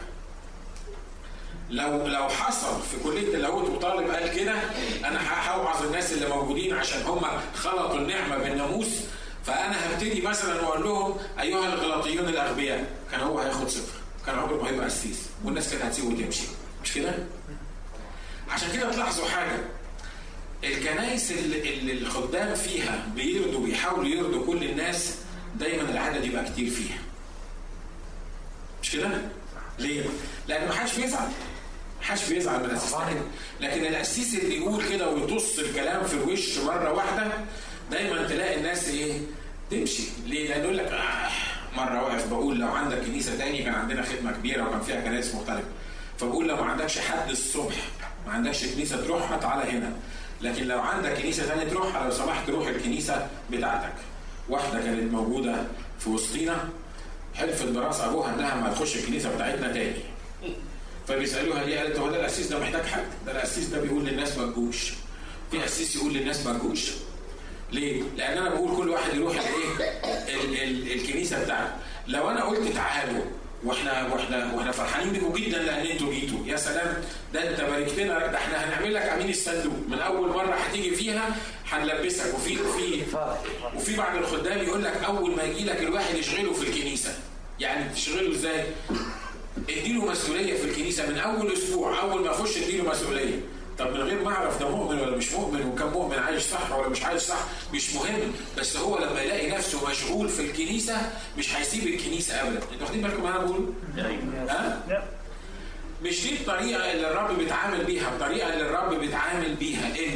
لو لو حصل في كليه اللاهوت وطالب قال كده انا هوعظ الناس اللي موجودين عشان هم خلطوا النعمه بالناموس فانا هبتدي مثلا واقول لهم ايها الغلاطيون الاغبياء كان هو هياخد صفر كان عمره ما هيبقى قسيس والناس كانت هتسيبه وتمشي مش كده؟ عشان كده تلاحظوا حاجه الكنائس اللي, اللي الخدام فيها بيرضوا بيحاولوا يرضوا كل الناس دايما العدد يبقى كتير فيها مش كده؟ ليه؟ لان ما حدش بيزعل ما حدش بيزعل من الاسيس لكن الاسيس اللي يقول كده ويطص الكلام في الوش مره واحده دايما تلاقي الناس ايه؟ تمشي ليه؟ لان يقول لك آه مره واقف بقول لو عندك كنيسه تاني كان عندنا خدمه كبيره وكان فيها كنائس مختلفه فبقول لو ما عندكش حد الصبح ما عندكش كنيسه تروحها تعالى هنا لكن لو عندك كنيسه ثانيه تروحها لو سمحت روح الكنيسه بتاعتك واحده كانت موجوده في وسطينا حلفت براس ابوها انها ما تخش الكنيسه بتاعتنا تاني فبيسالوها ليه قالت هو ده القسيس ده محتاج حد ده القسيس ده بيقول للناس ما تجوش في قسيس يقول للناس ما تجوش ليه؟ لان انا بقول كل واحد يروح الايه؟ الكنيسه بتاعته لو انا قلت تعالوا واحنا واحنا واحنا فرحانين بيكم جدا لان انتوا جيتوا يا سلام ده انت باركتنا ده احنا هنعمل لك امين الصندوق من اول مره هتيجي فيها هنلبسك وفي وفي وفي بعض الخدام يقول لك اول ما يجي لك الواحد يشغله في الكنيسه يعني تشغله ازاي؟ اديله مسؤوليه في الكنيسه من اول اسبوع اول ما اخش اديله مسؤوليه طب من غير ما اعرف ده مؤمن ولا مش مؤمن وكم مؤمن عايش صح ولا مش عايش صح مش مهم بس هو لما يلاقي نفسه مشغول في الكنيسه مش هيسيب الكنيسه ابدا انتوا واخدين بالكم انا بقول؟ ها؟ مش دي الطريقه اللي الرب بيتعامل بيها الطريقه اللي الرب بيتعامل بيها انه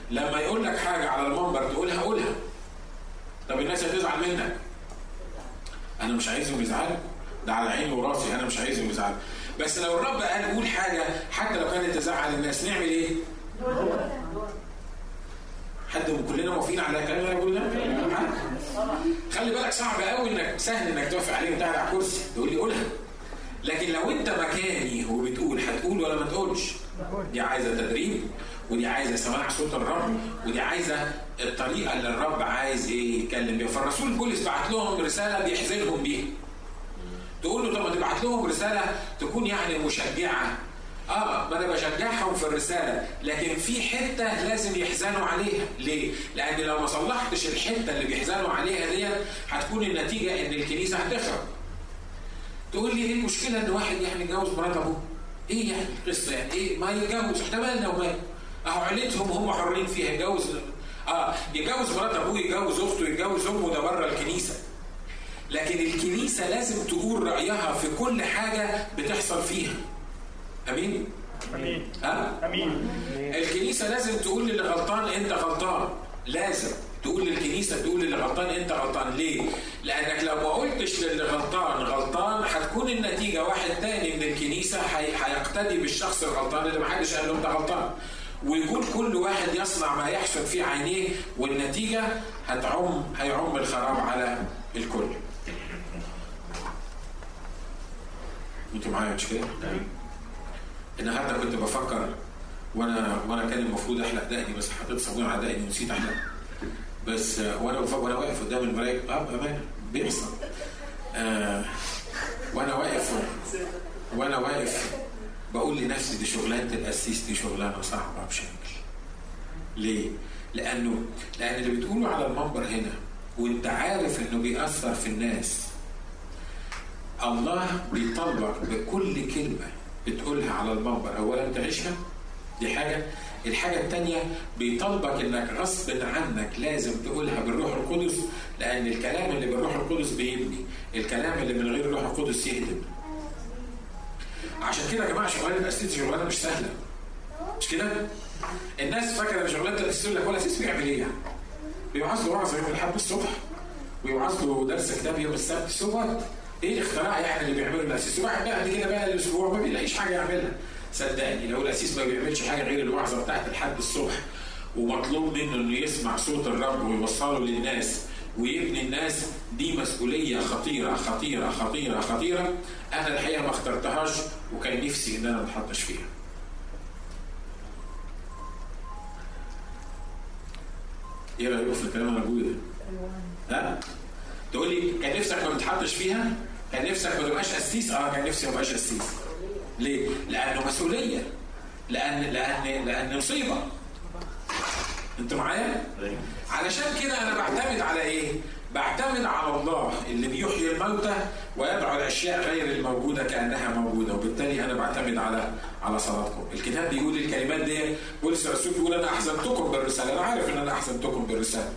لما يقول لك حاجه على المنبر تقولها قولها طب الناس هتزعل منك انا مش عايزهم يزعلوا ده على عيني وراسي انا مش عايزهم يزعلوا بس لو الرب قال قول حاجه حتى لو كانت تزعل الناس نعمل ايه؟ حد من كلنا موافقين على الكلام اللي انا بقوله ده؟ خلي بالك صعب قوي انك سهل انك توافق عليه وتقعد على الكرسي تقول لي قولها لكن لو انت مكاني وبتقول هتقول ولا ما تقولش دي عايزه تدريب ودي عايزه سماع صوت الرب ودي عايزه الطريقه اللي الرب عايز ايه يتكلم بيها فالرسول بولس بعت لهم رساله بيحزنهم بيها تقول له طب ما تبعت لهم رساله تكون يعني مشجعه اه ما انا بشجعهم في الرساله لكن في حته لازم يحزنوا عليها ليه لان لو ما صلحتش الحته اللي بيحزنوا عليها دي هتكون النتيجه ان الكنيسه هتخرب تقول لي ايه المشكله ان واحد يعني يتجوز مرات ابوه ايه يعني القصه يعني ايه ما يتجوز احنا مالنا ومال اهو عيلتهم هم حرين فيها يتجوز اه يتجوز مرات ابوه يتجوز اخته يتجوز امه ده بره الكنيسه لكن الكنيسه لازم تقول رايها في كل حاجه بتحصل فيها امين امين ها امين الكنيسه لازم تقول للي غلطان انت غلطان لازم تقول للكنيسه تقول للي غلطان انت غلطان ليه؟ لانك لو ما قلتش للي غلطان غلطان هتكون النتيجه واحد تاني من الكنيسه هي- هيقتدي بالشخص الغلطان اللي ما حدش قال له انت غلطان ويكون كل واحد يصنع ما يحسن في عينيه والنتيجه هتعم هيعم الخراب على الكل. انتوا معايا مش كده؟ النهارده كنت بفكر وانا وانا كان المفروض احلق دقني بس حطيت صابون على دقني ونسيت احلق بس آه، وانا بفكر وانا واقف قدام المرايه اه بامانه بيحصل آه وانا واقف وانا واقف بقول لنفسي دي شغلانه القسيس دي شغلانه صعبه بشكل ليه؟ لانه لان اللي بتقوله على المنبر هنا وانت عارف انه بيأثر في الناس الله بيطلبك بكل كلمة بتقولها على المنبر أولا تعيشها دي حاجة الحاجة التانية بيطلبك انك غصب عنك لازم تقولها بالروح القدس لأن الكلام اللي بالروح القدس بيبني الكلام اللي من غير الروح القدس يهدم عشان كده يا جماعة شغلانة الأسيس شغلانة مش سهلة مش كده؟ الناس فاكرة ان شغلانة الأسيس يقول لك هو الأسيس بيعمل إيه يعني؟ بيوعظ له وعظة يوم الأحد الصبح ويوعظ له درس كتاب يوم السبت السبت ايه الاختراع يعني اللي بيعمله الاسيس؟ واحد بعد كده بقى الاسبوع ما بيلاقيش حاجه يعملها. صدقني لو الاسيس ما بيعملش حاجه غير الوعظه بتاعت الحد الصبح ومطلوب منه انه يسمع صوت الرب ويوصله للناس ويبني الناس دي مسؤوليه خطيره خطيره خطيره خطيره انا الحقيقه ما اخترتهاش وكان نفسي ان انا ما اتحطش فيها. ايه رايكم في الكلام اللي انا بقوله ده؟ ها؟ تقول لي كان نفسك ما تتحطش فيها؟ كان نفسك ما تبقاش قسيس؟ اه كان نفسي ما ابقاش قسيس. ليه؟ لانه مسؤوليه. لان لان لان مصيبه. انتوا معايا؟ علشان كده انا بعتمد على ايه؟ بعتمد على الله اللي بيحيي الموتى ويدعو الاشياء غير الموجوده كانها موجوده وبالتالي انا بعتمد على على صلاتكم. الكتاب بيقول الكلمات دي بولس الرسول بيقول انا احزنتكم بالرساله، انا عارف ان انا احزنتكم بالرساله.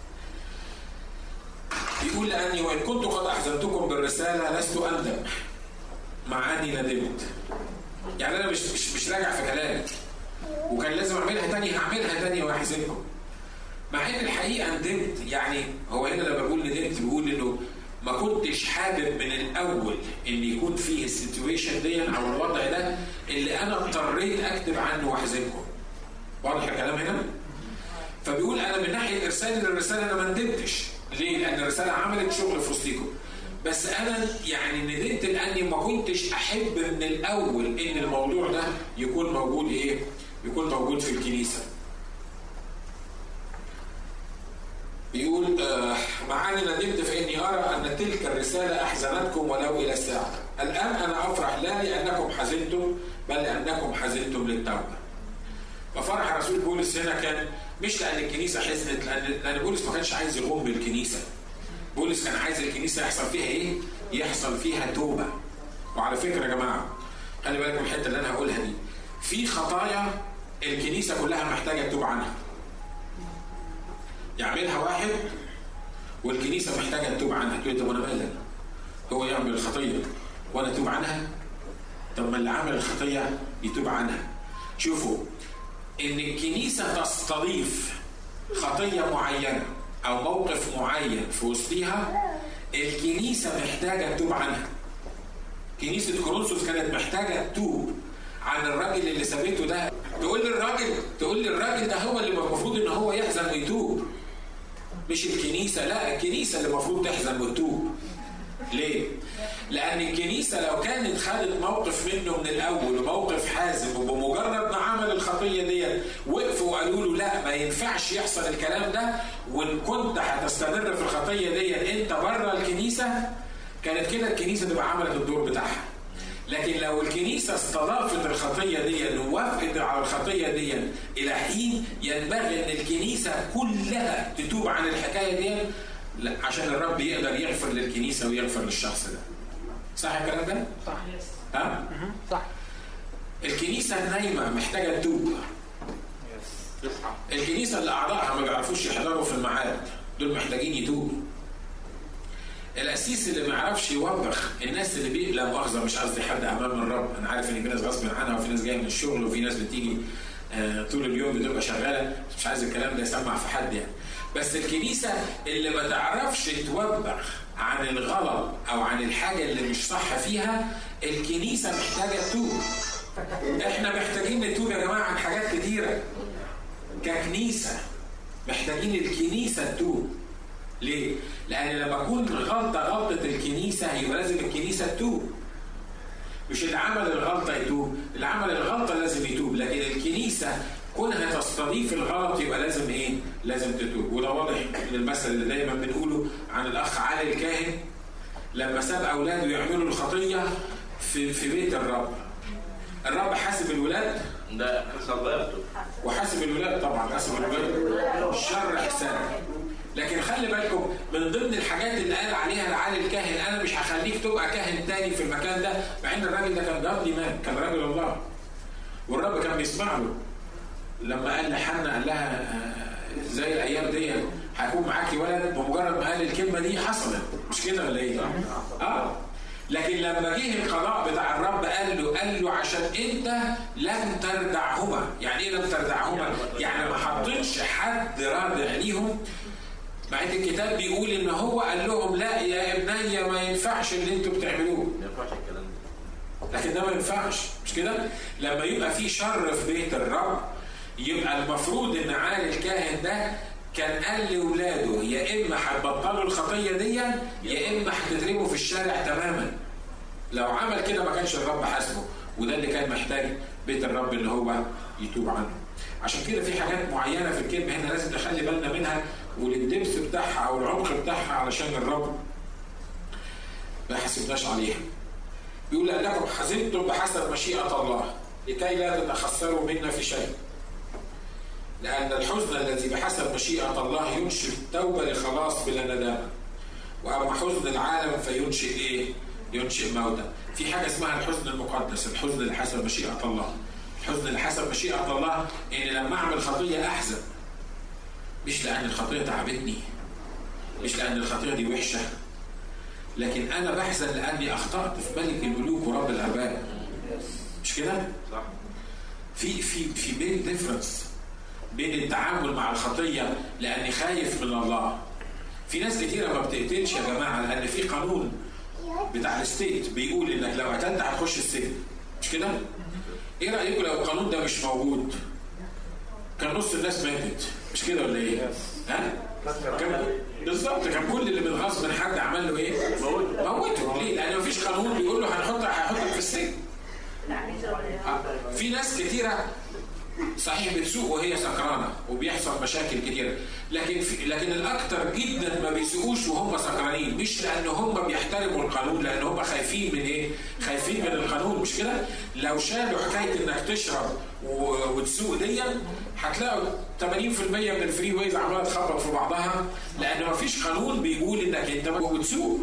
يقول لاني وان كنت قد احزنتكم بالرساله لست اندم مع اني ندمت. يعني انا مش مش مش راجع في كلامي وكان لازم اعملها تاني هعملها تاني واحزنكم. مع ان الحقيقه ندمت يعني هو هنا لما بقول ندمت بيقول انه ما كنتش حابب من الاول ان يكون فيه السيتويشن دي او الوضع ده اللي انا اضطريت اكتب عنه واحزنكم. واضح الكلام هنا؟ فبيقول انا من ناحيه ارسالي للرساله انا ما ندمتش ليه؟ لان الرساله عملت شغل في وسطيكم. بس انا يعني ندمت لاني ما كنتش احب من الاول ان الموضوع ده يكون موجود ايه؟ يكون موجود في الكنيسه. بيقول آه مع اني ندمت فاني ارى ان تلك الرساله احزنتكم ولو الى الساعه. الان انا افرح لا لانكم حزنتم بل لانكم حزنتم للتوبه. ففرح رسول بولس هنا كان مش لان الكنيسه حزنت لان لان بولس ما كانش عايز يغم بالكنيسه. بولس كان عايز الكنيسه يحصل فيها ايه؟ يحصل فيها توبه. وعلى فكره يا جماعه خلي بالكم الحته اللي انا هقولها دي. في خطايا الكنيسه كلها محتاجه تتوب عنها. يعملها واحد والكنيسه محتاجه تتوب عنها، تقول طب انا مالك؟ هو يعمل الخطيه وانا اتوب عنها؟ طب ما اللي عمل الخطيه يتوب عنها. شوفوا ان الكنيسه تستضيف خطيه معينه او موقف معين في وسطها الكنيسه محتاجه تتوب عنها كنيسه كورنثوس كانت محتاجه تتوب عن الراجل اللي سابته ده تقول للراجل تقول للراجل ده هو اللي المفروض ان هو يحزن ويتوب مش الكنيسه لا الكنيسه اللي المفروض تحزن وتتوب ليه؟ لأن الكنيسة لو كانت خدت موقف منه من الأول وموقف حازم وبمجرد ما عمل الخطية دي وقفوا وقالوا له لا ما ينفعش يحصل الكلام ده وإن كنت هتستمر في الخطية دي أنت بره الكنيسة كانت كده الكنيسة تبقى عملت الدور بتاعها. لكن لو الكنيسة استضافت الخطية دي ووافقت على الخطية دي إلى حين ينبغي أن الكنيسة كلها تتوب عن الحكاية دي عشان الرب يقدر يغفر للكنيسة ويغفر للشخص ده. صح الكلام ده؟ صح ها؟ صح الكنيسة النايمة محتاجة تتوب. الكنيسة اللي أعضائها ما بيعرفوش يحضروا في الميعاد دول محتاجين يتوبوا. القسيس اللي ما يعرفش يوبخ الناس اللي بي لا مؤاخذه مش قصدي حد امام الرب انا عارف ان في ناس غصب عنها وفي ناس جايه من الشغل وفي ناس بتيجي آه طول اليوم بتبقى شغاله مش عايز الكلام ده يسمع في حد يعني بس الكنيسه اللي ما تعرفش توبخ عن الغلط او عن الحاجه اللي مش صح فيها الكنيسه محتاجه تتوب احنا محتاجين نتوب يا جماعه عن حاجات كتيره ككنيسه محتاجين الكنيسه تتوب ليه؟ لأن لما تكون غلطة غلطة الكنيسة يبقى لازم الكنيسة تتوب. مش اللي عمل الغلطة يتوب، اللي عمل الغلطة لازم يتوب، لكن الكنيسة كونها تستضيف الغلط يبقى لازم ايه؟ لازم تتوب، وده واضح من المثل اللي دايما بنقوله عن الأخ علي الكاهن لما ساب أولاده يعملوا الخطية في في بيت الرب. الرب حاسب الولاد ده صليته وحاسب الولاد طبعا حاسب الولاد الشر حساب لكن خلي بالكم من ضمن الحاجات اللي قال عليها العالي الكاهن انا مش هخليك تبقى كاهن تاني في المكان ده مع ان الراجل ده كان جارلي مان كان راجل الله والرب كان بيسمع له لما قال لحنا قال لها آه، زي الايام دي هيكون معاكي ولد بمجرد ما قال الكلمه دي حصلت مش كده ولا ايه؟ اه لكن لما جه القضاء بتاع الرب قال له قال له عشان انت لم تردعهما يعني ايه لم تردعهما يعني ما حطيتش حد رادع ليهم مع ان الكتاب بيقول ان هو قال لهم لا يا ابني ما ينفعش اللي انتوا بتعملوه ما ينفعش الكلام ده لكن ده ما ينفعش مش كده لما يبقى في شر في بيت الرب يبقى المفروض ان عالي الكاهن ده كان قال لاولاده يا اما هتبطلوا الخطيه دي يا اما هتترموا في الشارع تماما لو عمل كده ما كانش الرب حاسبه وده اللي كان محتاج بيت الرب ان هو يتوب عنه عشان كده في حاجات معينه في الكلمه هنا لازم نخلي بالنا منها وللدبس بتاعها او العمق بتاعها علشان الرب ما حاسبناش عليها بيقول لأنكم حزنتم بحسب مشيئة الله لكي لا تتخسروا منا في شيء لأن الحزن الذي بحسب مشيئة الله ينشئ توبة لخلاص بلا ندامة وأما حزن العالم فينشئ إيه؟ ينشئ موتى في حاجة اسمها الحزن المقدس الحزن اللي حسب مشيئة الله الحزن اللي حسب مشيئة الله إن لما أعمل خطية أحزن مش لأن الخطية تعبتني مش لأن الخطية دي وحشة لكن انا بحزن لاني اخطات في ملك الملوك ورب الارباب مش كده صح في في في بين ديفرنس بين التعامل مع الخطيه لاني خايف من الله في ناس كتيره ما بتقتلش يا جماعه لان في قانون بتاع الستيت بيقول انك لو قتلت هتخش السجن مش كده ايه رايكم لو القانون ده مش موجود كان نص الناس ماتت مش كده ولا ايه ها كان بالظبط كان كل اللي من غصب حد عمل له ايه موته ليه لان مفيش قانون بيقول له هنحط هيحطك في السجن في ناس كتيرة صحيح بتسوق وهي سكرانة وبيحصل مشاكل كتيرة لكن في لكن الأكثر جدا ما بيسوقوش وهم سكرانين مش لأن هم بيحترموا القانون لأن هم خايفين من إيه؟ خايفين من القانون مش كده؟ لو شالوا حكاية إنك تشرب و- وتسوق دي هتلاقوا 80% من الفري ويز عمالة تخبط في بعضها لأن ما فيش قانون بيقول إنك أنت بتسوق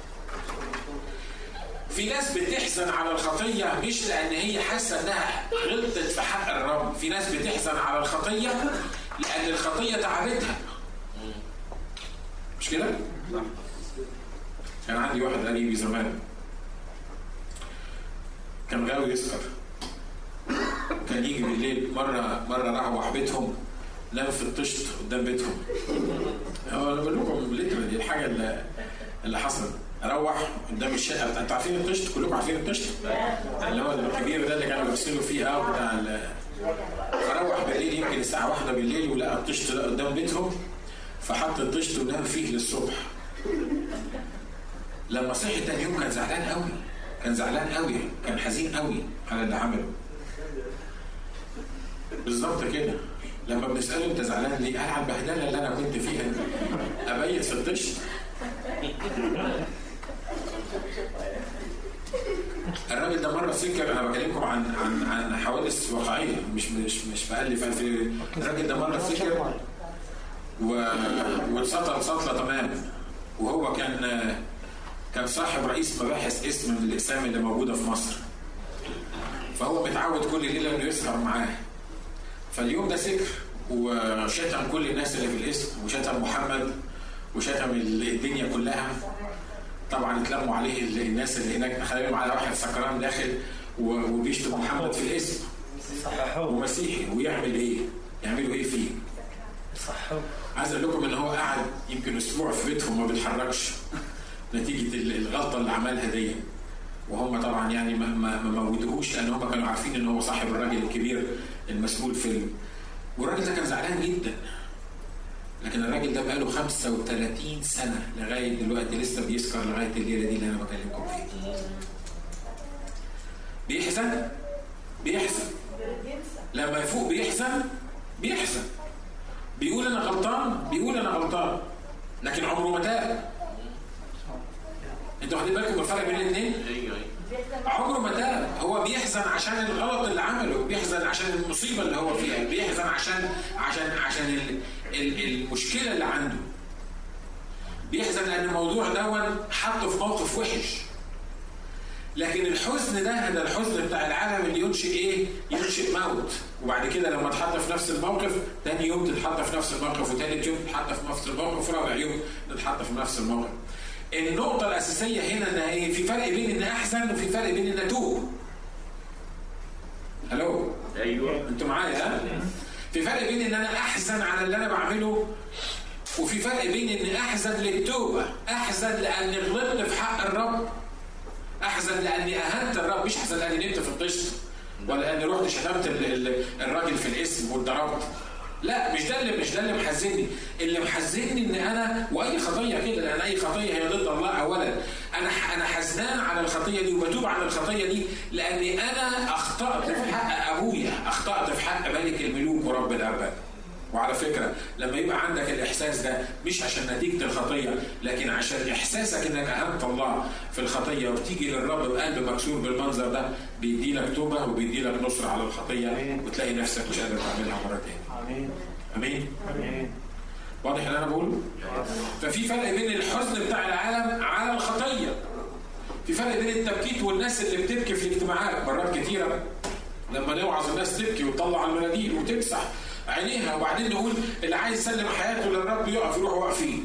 في ناس بتحزن على الخطية مش لأن هي حاسة إنها غلطت في حق الرب، في ناس بتحزن على الخطية لأن الخطية تعبتها. مش كده؟ كان عندي واحد قريبي زمان كان غاوي يسكر كان كان يجي بالليل مره مره روح بيتهم نام في الطشت قدام بيتهم هو انا بقول لكم لتر دي الحاجه اللي, اللي حصلت اروح قدام الشقه بتاع انتوا عارفين الطشت كلكم عارفين الطشت اللي هو الكبير ده اللي كانوا بيغسلوا فيه اه بتاع ال- فروح بالليل يمكن الساعه واحدة بالليل ولقى الطشت ده قدام بيتهم فحط الطشت ونام فيه للصبح لما صحي تاني يوم كان زعلان قوي كان زعلان قوي كان حزين قوي على اللي عمله بالظبط كده لما بنساله انت زعلان ليه؟ قال على البهدله اللي انا كنت فيها دي. ابيت في الطشت الراجل ده مره سكر انا بكلمكم عن عن عن حوادث واقعيه مش مش مش بالف الف الراجل ده مره سكر و... واتسطل سطله تمام وهو كان كان صاحب رئيس مباحث اسم من الاقسام اللي موجوده في مصر فهو متعود كل ليله انه يسهر معاه فاليوم ده سكر وشتم كل الناس اللي في الاسم وشتم محمد وشتم الدنيا كلها طبعا اتلموا عليه ال- الناس اللي هناك تخيلوا على واحد سكران داخل و- وبيشتم محمد في الاسم صححوه ومسيحي ويعمل ايه؟ يعملوا ايه فيه؟ صححوه عايز اقول لكم ان هو قعد يمكن اسبوع في بيتهم ما بيتحركش نتيجه ال- الغلطه اللي عملها دي وهم طبعا يعني ما, ما, ما موتوهوش لان هم كانوا عارفين ان هو صاحب الراجل الكبير المسؤول في ال... والراجل ده كان زعلان جدا لكن الراجل ده بقاله 35 سنه لغايه دلوقتي لسه بيسكر لغايه الليله دي اللي انا بكلمكم فيها. بيحزن بيحزن لما يفوق بيحزن بيحزن بيقول انا غلطان بيقول انا غلطان لكن عمره ما تاب انتوا واخدين بالكم من الفرق بين الاثنين ايوه ايوه عمره ما تاب هو بيحزن عشان الغلط اللي عمله بيحزن عشان المصيبه اللي هو فيها بيحزن عشان عشان عشان ال ال المشكله اللي عنده بيحزن لان الموضوع دون حطه في موقف وحش لكن الحزن ده ده الحزن بتاع العالم اللي ينشئ ايه؟ ينشئ موت وبعد كده لما تحط في نفس الموقف تاني يوم تتحط في نفس الموقف وتالت يوم تتحط في نفس الموقف ورابع يوم تتحط في نفس الموقف. النقطة الأساسية هنا إن إيه؟ في فرق بين إن أحزن وفي فرق بين إن أتوب. ألو؟ ايوه أنتوا معايا ها؟ في فرق بين إن أنا أحزن على اللي أنا بعمله وفي فرق بين إن أحزن للتوبة، أحزن لأني غلطت في حق الرب. احزن لاني اهنت الرب مش احزن لاني نمت في الطشت ولا لاني رحت شتمت ال- ال- الراجل في الاسم واتضربت لا مش ده اللي مش ده اللي محزنني اللي محزنني ان انا واي خطيه كده لان اي خطيه هي ضد الله اولا انا انا حزنان على الخطيه دي وبتوب على الخطيه دي لاني انا اخطات في حق ابويا اخطات في حق ملك الملوك ورب الارباب وعلى فكرة لما يبقى عندك الإحساس ده مش عشان نتيجة الخطية لكن عشان إحساسك إنك أهنت الله في الخطية وبتيجي للرب بقلب مكسور بالمنظر ده بيدي لك توبة وبيدي لك نصرة على الخطية وتلاقي نفسك مش قادر تعملها مرة تاني امين أمين امين واضح اللي أنا بقوله؟ ففي فرق بين الحزن بتاع العالم على الخطية في فرق بين التبكيت والناس اللي بتبكي في الاجتماعات مرات كتيرة لما نوعظ الناس تبكي وتطلع المناديل وتمسح عينيها وبعدين نقول اللي عايز يسلم حياته للرب يقف يروح واقفين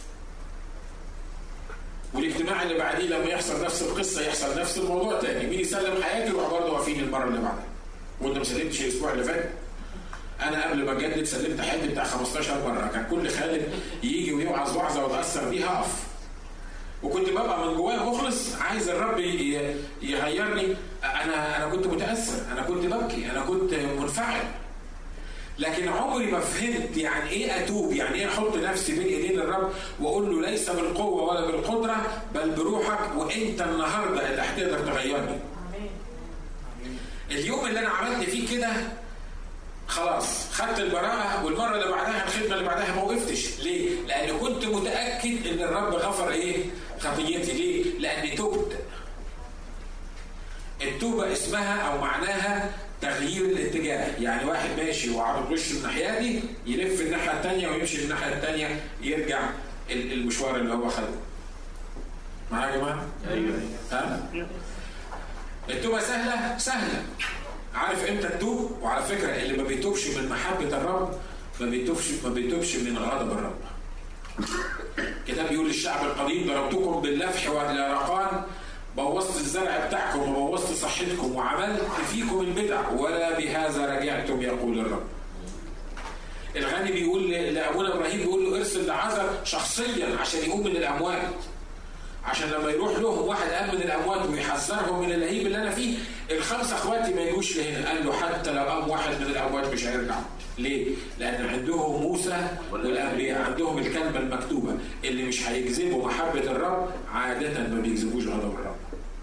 والاجتماع اللي بعديه لما يحصل نفس القصه يحصل نفس الموضوع تاني مين يسلم حياته يروح برضه واقفين المره اللي بعدها وانت ما سلمتش الاسبوع اللي فات انا قبل ما اجدد سلمت حياتي بتاع 15 مره كان كل خالد يجي ويوعظ وعظه واتاثر بيها اقف وكنت ببقى من جوايا مخلص عايز الرب ي- يغيرني انا انا كنت متاثر انا كنت ببكي انا كنت منفعل لكن عمري ما فهمت يعني ايه اتوب يعني ايه احط نفسي بين ايدين الرب واقول له ليس بالقوه ولا بالقدره بل بروحك وانت النهارده اللي هتقدر تغيرني اليوم اللي انا عملت فيه كده خلاص خدت البراءة والمرة اللي بعدها الخدمة اللي بعدها ما وقفتش ليه؟ لأن كنت متأكد إن الرب غفر إيه؟ خطيتي ليه؟ لأني تبت التوبة اسمها أو معناها تغيير الاتجاه يعني واحد ماشي وعرض وشه الناحية دي يلف الناحية التانية ويمشي الناحية التانية يرجع ال- المشوار اللي هو خده معايا يا جماعة؟ ايوه ها؟ التوبة سهلة؟ سهلة. عارف امتى تتوب؟ وعلى فكرة اللي ما بيتوبش من محبة الرب ما بيتوبش ما بيتوبش من غضب الرب. الكتاب بيقول للشعب القديم ضربتكم باللفح واليرقان بوظت الزرع بتاعكم وبوظت صحتكم وعملت فيكم البدع ولا بهذا رجعتم يقول الرب الغني بيقول لابونا ابراهيم بيقول له ارسل لعازر شخصيا عشان يقوم من الاموات عشان لما يروح لهم واحد قام من الاموات ويحذرهم من اللهيب اللي انا فيه الخمسه اخواتي ما يجوش لهنا قال له حتى لو قام واحد من الاموات مش هيرجع ليه؟ لان عندهم موسى والانبياء عندهم الكلمه المكتوبه اللي مش هيجذبوا محبه الرب عاده ما بيجذبوش غضب الرب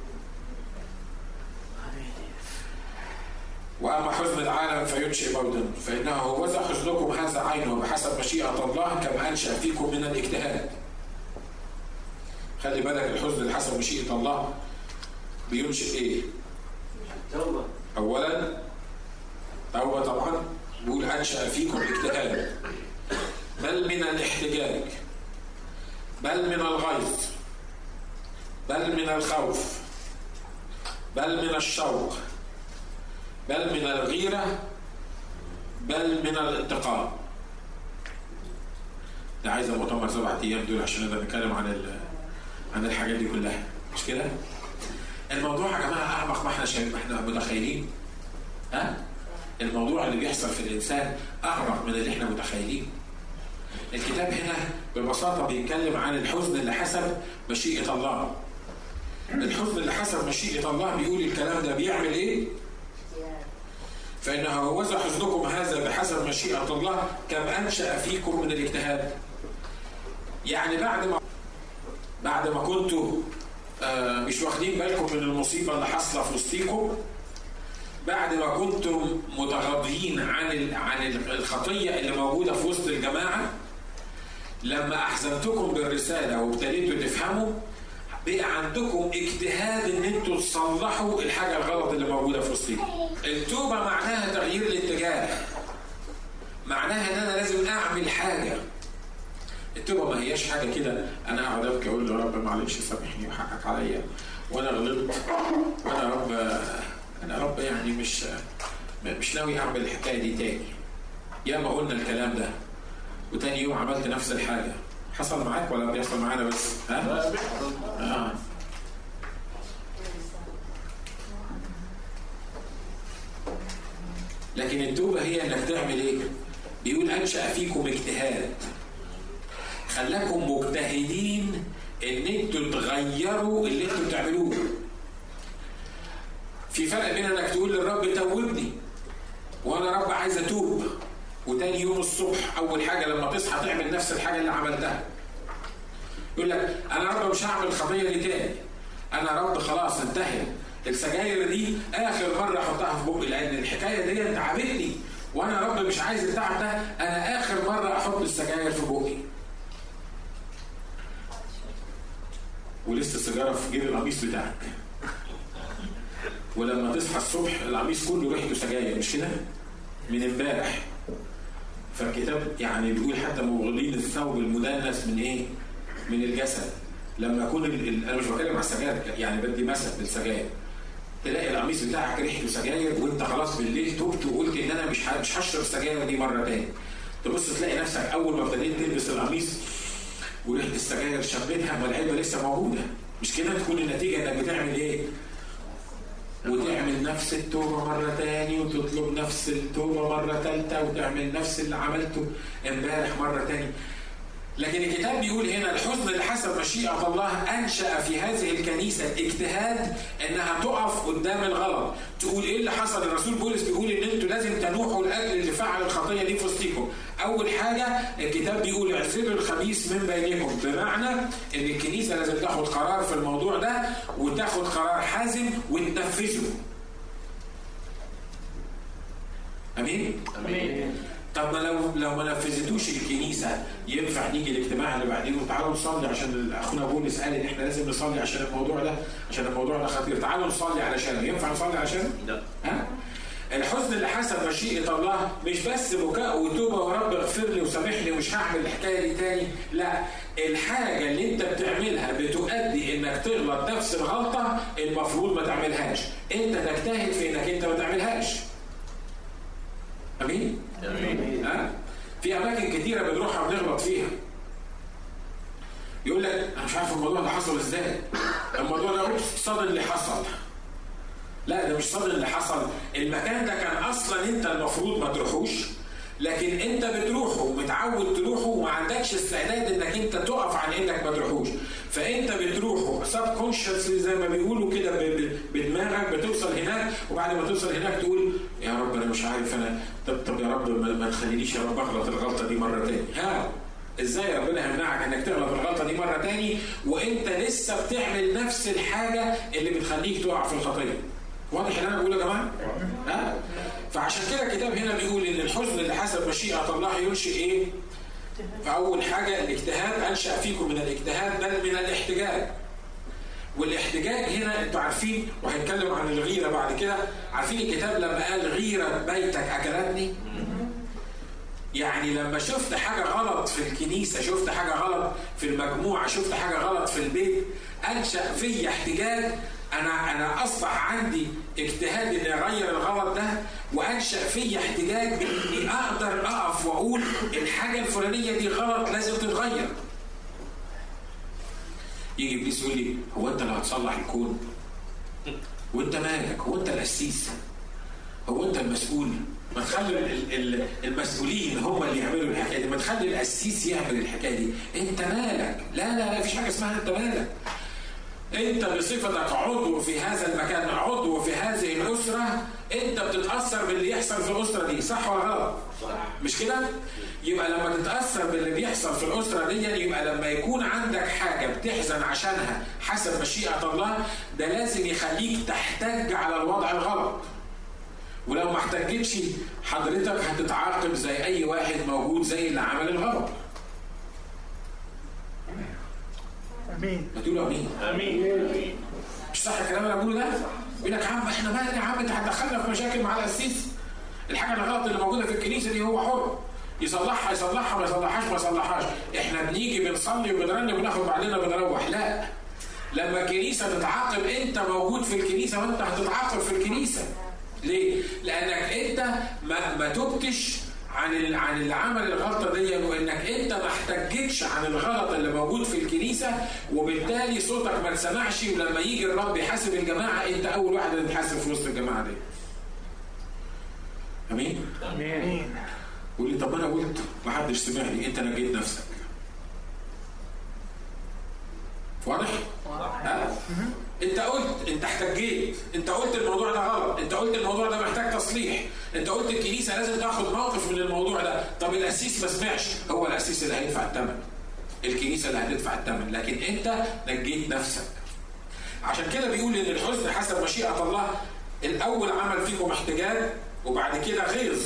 واما حزن العالم فينشئ موتا فانه هوذا حزنكم هذا عينه بحسب مشيئه الله كما انشا فيكم من الاجتهاد خلي بالك الحزن اللي حسب مشيئه الله بينشئ ايه؟ توبة اولا توبه طبعا بيقول انشا فيكم اجتهاد بل من الاحتجاج بل من الغيظ بل من الخوف بل من الشوق بل من الغيرة بل من الانتقام ده عايز مؤتمر سبعة أيام دول عشان نقدر نتكلم عن ال- عن الحاجات دي كلها مش كده؟ الموضوع يا جماعة أعمق ما احنا شايف ما احنا متخيلين ها؟ الموضوع اللي بيحصل في الإنسان أعمق من اللي احنا متخيلين الكتاب هنا ببساطة بيتكلم عن الحزن اللي حسب مشيئة الله الحزن اللي حسب مشيئة الله بيقول الكلام ده بيعمل ايه؟ فإنه هوذا حزنكم هذا بحسب مشيئة الله كم أنشأ فيكم من الاجتهاد يعني بعد ما بعد ما كنتوا آه، مش واخدين بالكم من المصيبة اللي حاصلة في وسطيكم بعد ما كنتم متغاضيين عن ال- عن ال- الخطية اللي موجودة في وسط الجماعة لما أحزنتكم بالرسالة وابتديتوا تفهموا بقى عندكم اجتهاد ان انتوا تصلحوا الحاجه الغلط اللي موجوده في وسطكم. التوبه معناها تغيير الاتجاه. معناها ان انا لازم اعمل حاجه. التوبه ما هياش حاجه كده انا اقعد ابكي اقول له يا رب معلش سامحني وحقك عليا وانا غلطت وانا يا رب انا يا رب يعني مش مش ناوي اعمل الحكايه دي تاني. ياما قلنا الكلام ده وتاني يوم عملت نفس الحاجه. حصل معاك ولا بيحصل معانا بس؟ ها؟ لا بيحصل آه. لكن التوبة هي انك تعمل ايه؟ بيقول انشأ فيكم اجتهاد خلاكم مجتهدين ان انتوا تغيروا اللي انتوا بتعملوه في فرق بين انك تقول للرب توبني وانا رب عايز اتوب وتاني يوم الصبح اول حاجه لما تصحى تعمل نفس الحاجه اللي عملتها يقول لك انا رب مش هعمل الخطيه دي تاني انا رب خلاص انتهى السجاير دي اخر مره احطها في بقي لان الحكايه دي تعبتني وانا رب مش عايز التعب ده انا اخر مره احط السجاير في بقي ولسه السيجاره في جيب القميص بتاعك ولما تصحى الصبح القميص كله ريحته سجاير مش كده؟ من امبارح فالكتاب يعني بيقول حتى مبغضين الثوب المدنس من ايه؟ من الجسد لما يكون ال... ال- انا مش بتكلم على السجاير يعني بدي مثل بالسجاير تلاقي القميص بتاعك ريحته سجاير وانت خلاص بالليل تبت وقلت ان انا مش ه- مش هشرب السجاير دي مره تاني تبص تلاقي نفسك اول ما ابتديت تلبس القميص وريحه السجاير شميتها والعلبه لسه موجوده مش كده تكون النتيجه انك بتعمل ايه؟ وتعمل نفس التوبة مرة تاني وتطلب نفس التوبة مرة تالتة وتعمل نفس اللي عملته امبارح مرة تاني لكن الكتاب بيقول هنا الحزن اللي حسب مشيئة الله أنشأ في هذه الكنيسة اجتهاد إنها تقف قدام الغلط تقول إيه اللي حصل الرسول بولس بيقول إن أنتوا لازم تنوحوا لأجل اللي فعل الخطية دي في وسطكم أول حاجة الكتاب بيقول اعزلوا الخبيث من بينكم بمعنى إن الكنيسة لازم تاخد قرار في الموضوع ده وتاخد قرار حازم وتنفذه امين امين طب ما لو لو ما نفذتوش الكنيسه ينفع نيجي الاجتماع اللي بعدين وتعالوا نصلي عشان اخونا بولس قال ان احنا لازم نصلي عشان الموضوع ده عشان الموضوع ده خطير تعالوا نصلي علشانه ينفع نصلي علشانه؟ لا ها؟ الحزن اللي حسب مشيئة الله مش بس بكاء وتوبة ورب اغفر لي وسامحني ومش هعمل الحكاية دي تاني لا الحاجة اللي انت بتعملها بتؤدي انك تغلط نفس الغلطة المفروض ما تعملهاش انت تجتهد في انك انت ما تعملهاش امين؟ امين ها؟ في اماكن كتيره بنروحها بنغلط فيها يقول لك انا مش عارف الموضوع ده حصل ازاي الموضوع ده صاد اللي حصل لا ده مش صاد اللي حصل المكان ده كان اصلا انت المفروض ما تروحوش لكن انت بتروحه ومتعود تروحه وما عندكش استعداد انك انت تقف عن انك ما تروحوش فانت بتروحه سب كونشسلي زي ما بيقولوا كده ب- ب- بدماغك بتوصل هناك وبعد ما توصل هناك تقول يا رب انا مش عارف انا طب طب يا رب ما ما تخلينيش يا رب اغلط الغلطه دي مره تاني ها ازاي ربنا يمنعك انك تغلط الغلطه دي مره تاني وانت لسه بتعمل نفس الحاجه اللي بتخليك تقع في الخطيه واضح اللي انا بقوله يا جماعه؟ ها؟ فعشان كده الكتاب هنا بيقول ان الحزن اللي حسب مشيئه الله ينشئ ايه؟ فاول حاجه الاجتهاد انشا فيكم من الاجتهاد بل من الاحتجاج. والاحتجاج هنا انتوا عارفين وهنتكلم عن الغيره بعد كده عارفين الكتاب لما قال غيره بيتك اكلتني؟ يعني لما شفت حاجة غلط في الكنيسة شفت حاجة غلط في المجموعة شفت حاجة غلط في البيت أنشأ في احتجاج أنا أنا أصبح عندي اجتهاد إني أغير الغلط ده وأنشأ في احتجاج إني أقدر أقف وأقول الحاجة الفلانية دي غلط لازم تتغير. يجي إبليس يقول لي هو أنت اللي هتصلح الكون؟ وأنت مالك؟ هو أنت القسيس؟ هو أنت المسؤول؟ ما تخلي ال- ال- المسؤولين هم اللي يعملوا الحكايه دي ما تخلي القسيس يعمل الحكايه دي انت مالك لا لا لا مفيش حاجه اسمها انت مالك انت بصفتك عضو في هذا المكان عضو في هذه الاسره انت بتتاثر باللي يحصل في الاسره دي صح ولا غلط مش كده يبقى لما تتاثر باللي بيحصل في الاسره دي يبقى لما يكون عندك حاجه بتحزن عشانها حسب مشيئه الله ده لازم يخليك تحتج على الوضع الغلط ولو ما احتجتش حضرتك هتتعاقب زي اي واحد موجود زي اللي عمل الغلط امين ما تقولوا امين امين مش صح الكلام اللي انا بقوله ده؟ يقول لك يا عم احنا مالنا يا عم انت هتدخلنا في مشاكل مع القسيس الحاجه الغلط اللي موجوده في الكنيسه دي هو حر يصلحها يصلحها ما يصلحهاش ما يصلحهاش احنا بنيجي بنصلي وبنرنم وناخد بعدين بنروح لا لما الكنيسه تتعاقب انت موجود في الكنيسه وانت هتتعاقب في الكنيسه ليه؟ لانك انت ما, ما تبتش عن ال- عن اللي عمل الغلطه دي وانك انت ما احتجتش عن الغلط اللي موجود في الكنيسه وبالتالي صوتك ما اتسمعش ولما يجي الرب يحاسب الجماعه انت اول واحد اللي تحاسب في وسط الجماعه دي. امين؟ امين يقول لي طب انا قلت ما حدش سمعني انت نجيت نفسك. واضح؟ ها؟ انت قلت انت احتجيت انت قلت الموضوع ده غلط انت قلت الموضوع ده محتاج تصليح انت قلت الكنيسه لازم تاخد موقف من الموضوع ده طب القسيس ما سمعش هو القسيس اللي هيدفع الثمن الكنيسه اللي هتدفع الثمن لكن انت نجيت نفسك عشان كده بيقول ان الحزن حسب مشيئه الله الاول عمل فيكم احتجاج وبعد كده غيظ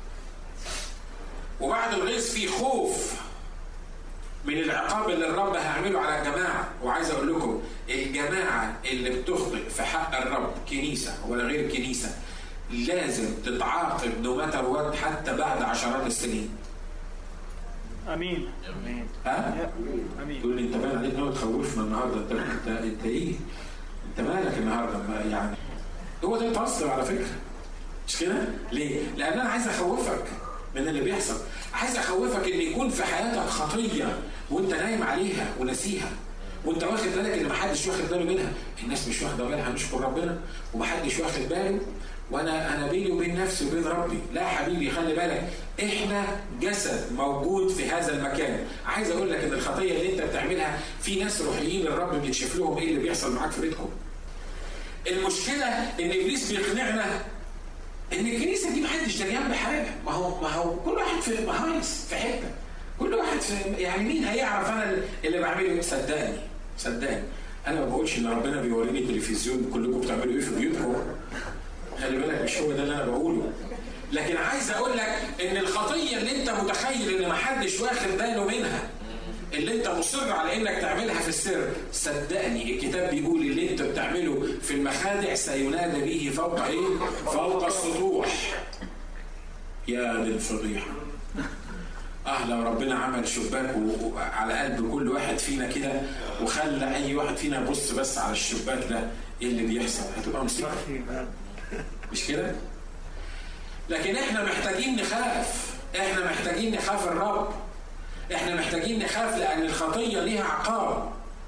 وبعد الغيظ في خوف من العقاب اللي الرب هيعمله على الجماعه وعايز اقول لكم الجماعه اللي بتخطئ في حق الرب كنيسه ولا غير كنيسه لازم تتعاقب نو ماتر وات حتى بعد عشرات السنين امين امين ها؟ امين تقول لي انت باين عليك ناوي تخوفنا النهارده انت انت انت ايه؟ انت مالك النهارده ما يعني هو ده الفصل على فكره مش كده؟ ليه؟ لان انا عايز اخوفك من اللي بيحصل عايز اخوفك ان يكون في حياتك خطيه وانت نايم عليها ونسيها وانت واخد بالك ان محدش واخد باله منها الناس مش واخده بالها نشكر ربنا ومحدش واخد باله وانا انا بيني وبين نفسي وبين ربي لا حبيبي خلي بالك احنا جسد موجود في هذا المكان عايز اقول لك ان الخطيه اللي انت بتعملها في ناس روحيين الرب بيكشف لهم ايه اللي بيحصل معاك في بيتكم المشكله ان ابليس بيقنعنا ان الكنيسه دي محدش دريان بحاجه ما هو ما هو كل واحد في مهايص في حته كل واحد في يعني مين هيعرف انا اللي بعمله صدقني صدقني انا ما بقولش ان ربنا بيوريني تلفزيون كلكم بتعملوا ايه في بيوتكم خلي بالك مش هو ده اللي انا بقوله لكن عايز اقول لك ان الخطيه اللي انت متخيل ان محدش واخد باله منها اللي انت مصر على انك تعملها في السر صدقني الكتاب بيقول اللي انت بتعمله في المخادع سينادى به فوق ايه فوق السطوح يا دي الفضيحه اه لو ربنا عمل شباك و- و- على قلب كل واحد فينا كده وخلى اي واحد فينا يبص بس على الشباك ده ايه اللي بيحصل هتبقى مصيبه مش كده؟ لكن احنا محتاجين نخاف احنا محتاجين نخاف الرب احنا محتاجين نخاف لان الخطيه ليها عقاب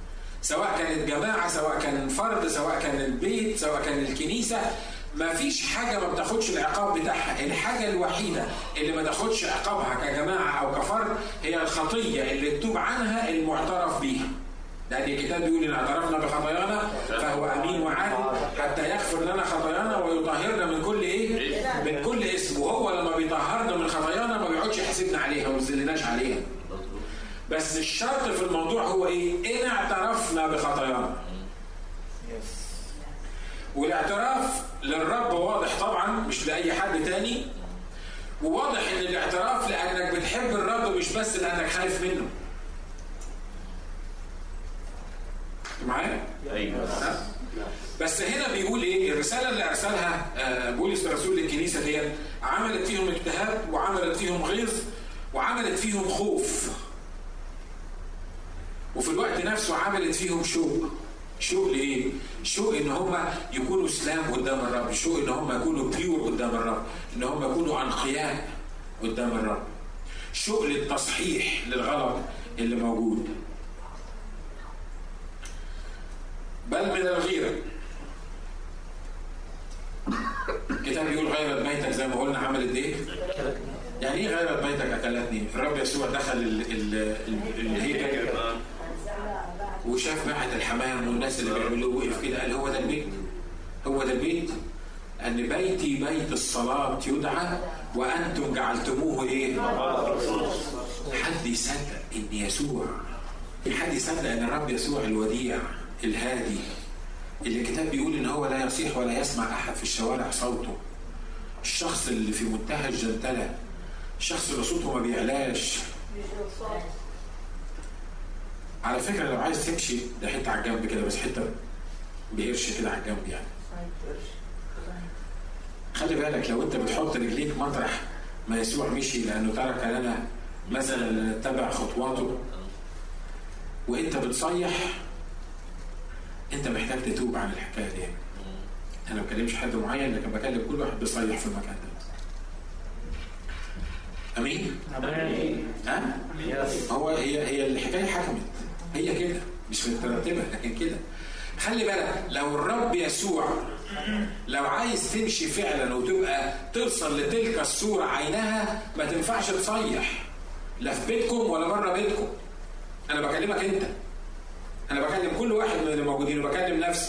سواء كانت جماعه سواء كان فرد سواء كان البيت سواء كان الكنيسه ما فيش حاجة ما بتاخدش العقاب بتاعها الحاجة الوحيدة اللي ما تاخدش عقابها كجماعة أو كفرد هي الخطية اللي تتوب عنها المعترف بيها لأن الكتاب بيقول إن اعترفنا بخطايانا فهو أمين وعادل حتى يغفر لنا خطايانا ويطهرنا من كل إيه؟ من كل اسم وهو لما بيطهرنا من خطايانا ما بيقعدش يحاسبنا عليها وما يذلناش عليها بس الشرط في الموضوع هو إيه؟ إن اعترفنا بخطايانا والاعتراف للرب واضح طبعا مش لأي حد تاني وواضح ان الاعتراف لانك بتحب الرب مش بس لانك خايف منه معايا؟ ايوه بس هنا بيقول ايه الرساله اللي ارسلها آه، بولس الرسول للكنيسه دي عملت فيهم اجتهاد وعملت فيهم غيظ وعملت فيهم خوف وفي الوقت نفسه عملت فيهم شوق شوق لايه؟ شوق ان هم يكونوا سلام قدام الرب، شوق ان هم يكونوا بيور قدام الرب، ان هم يكونوا انقياء قدام الرب. شوق للتصحيح للغلط اللي موجود. بل من الغيره. الكتاب بيقول غيرت بيتك زي ما قلنا عملت ايه؟ يعني ايه غيرت بيتك اكلتني؟ الرب يسوع دخل ال- ال- ال- الهيكل وشاف باحة الحمام والناس اللي بيعملوه وقف كده قال هو ده البيت هو ده البيت أن بيتي بيت الصلاة يدعى وأنتم جعلتموه إيه؟ حد يصدق إن يسوع حد يصدق إن الرب يسوع الوديع الهادي اللي الكتاب بيقول إن هو لا يصيح ولا يسمع أحد في الشوارع صوته الشخص اللي في منتهى الجنتلة الشخص اللي صوته ما بيعلاش على فكرة لو عايز تمشي ده حتة على الجنب كده بس حتة بقرش كده على الجنب يعني خلي بالك لو انت بتحط رجليك مطرح ما يسوع مشي لانه ترك لنا مثلا نتبع خطواته وانت بتصيح انت محتاج تتوب عن الحكايه دي انا ما بكلمش حد معين لكن بكلم كل واحد بيصيح في المكان ده امين امين ها يس هو هي هي الحكايه حكمت هي كده مش مترتبه لكن كده خلي بالك لو الرب يسوع لو عايز تمشي فعلا وتبقى توصل لتلك الصورة عينها ما تنفعش تصيح لا في بيتكم ولا بره بيتكم أنا بكلمك أنت أنا بكلم كل واحد من اللي موجودين وبكلم نفسي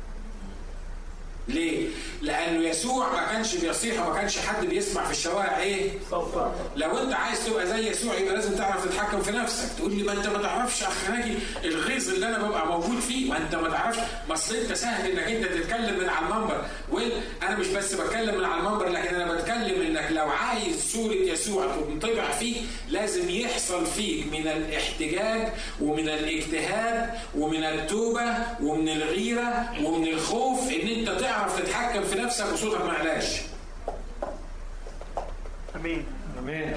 ليه؟ لأنه يسوع ما كانش بيصيح وما كانش حد بيسمع في الشوارع إيه؟ صوتا لو انت عايز تبقى زي يسوع يبقى لازم تعرف تتحكم في نفسك تقول لي ما انت ما تعرفش اخ ناجي الغيظ اللي انا ببقى موجود فيه ما انت ما تعرفش ما اصل انت سهل انك انت تتكلم من على المنبر وين انا مش بس بتكلم من على المنبر لكن انا بتكلم انك لو عايز صوره يسوع تنطبع فيك لازم يحصل فيك من الاحتجاج ومن الاجتهاد ومن التوبه ومن الغيره ومن الخوف ان انت تعرف تتحكم في نفسك وصوتك ما يعلاش امين امين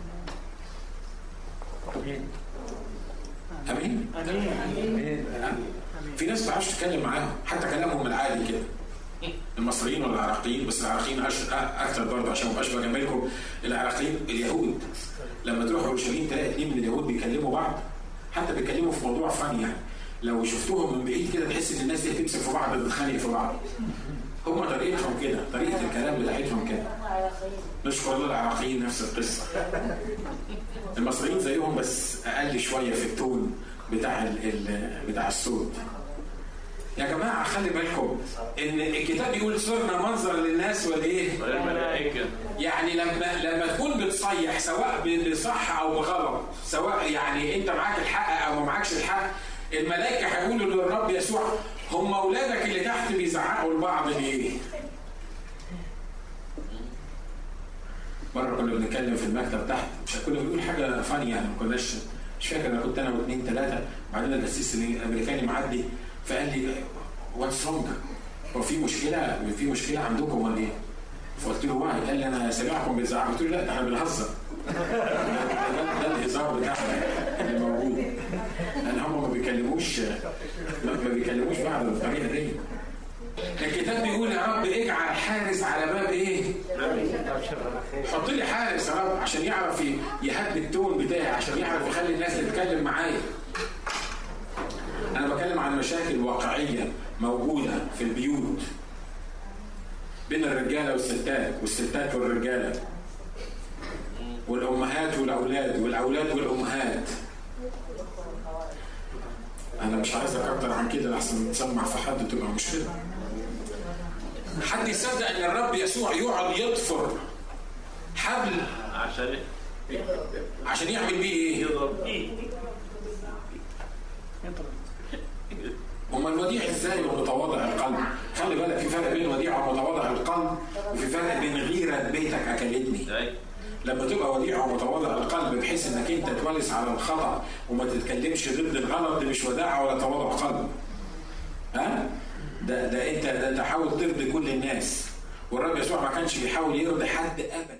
امين امين امين امين في ناس ما تعرفش تتكلم معاهم حتى كلامهم العادي كده المصريين ولا العراقيين بس العراقيين أش... أ- اكتر برضه عشان ما ابقاش بجاملكم العراقيين اليهود لما تروح اورشليم تلاقي اتنين من اليهود بيكلموا بعض حتى بيتكلموا في موضوع فن يعني لو شفتوهم من بعيد كده تحس ان الناس دي هتمسك في بعض بتتخانق في بعض هم طريقتهم كده طريقه الكلام بتاعتهم كده نشكر الله العراقيين نفس القصه المصريين زيهم بس اقل شويه في التون بتاع ال ال بتاع الصوت يا جماعه خلي بالكم ان الكتاب بيقول صرنا منظر للناس والايه والملائكة يعني لما لما تكون بتصيح سواء بصح او بغلط سواء يعني انت معاك الحق او ما معاكش الحق الملائكه هيقولوا للرب يسوع هم اولادك اللي تحت بيزعقوا لبعض ليه؟ مره كنا بنتكلم في المكتب تحت مش كنا بنقول حاجه فاني يعني ما كناش مش فاكر انا كنت انا واثنين ثلاثه بعدين الاسيس الامريكاني معدي فقال لي واتس رونج هو في مشكله في مشكله عندكم ولا ايه؟ فقلت له واحد قال لي انا سامعكم بتزعقوا قلت له لا ده احنا بنهزر ده, ده الهزار بتاعنا اللي موجود لان هم ما بيكلموش ما ما بيكلموش بعض بالطريقه دي الكتاب بيقول يا رب اجعل حارس على باب ايه؟ حط لي حارس يا رب عشان يعرف ي- يهدي التون بتاعي عشان يعرف يخلي الناس تتكلم معايا انا بكلم عن عن مشاكل واقعيه موجوده في البيوت بين الرجاله والستات والستات والرجاله والامهات والاولاد والاولاد والامهات انا مش عايزك اكتر عن كده لحسن تسمع في حد تبقى مشكله حد يصدق ان الرب يسوع يقعد يضفر حبل عشان عشان يعمل بيه ايه؟ يضرب ايه هما الوديع ازاي ومتواضع القلب؟ خلي بالك في فرق بين وديع ومتواضع القلب وفي فرق بين غيرة بيتك اكلتني. اي لما تبقى وديع ومتواضع القلب بحيث انك انت تولس على الخطا وما تتكلمش ضد الغلط دي مش وداعه ولا تواضع قلب. ها؟ ده ده انت ده تحاول ترضي كل الناس. والرب يسوع ما كانش بيحاول يرضي حد ابدا.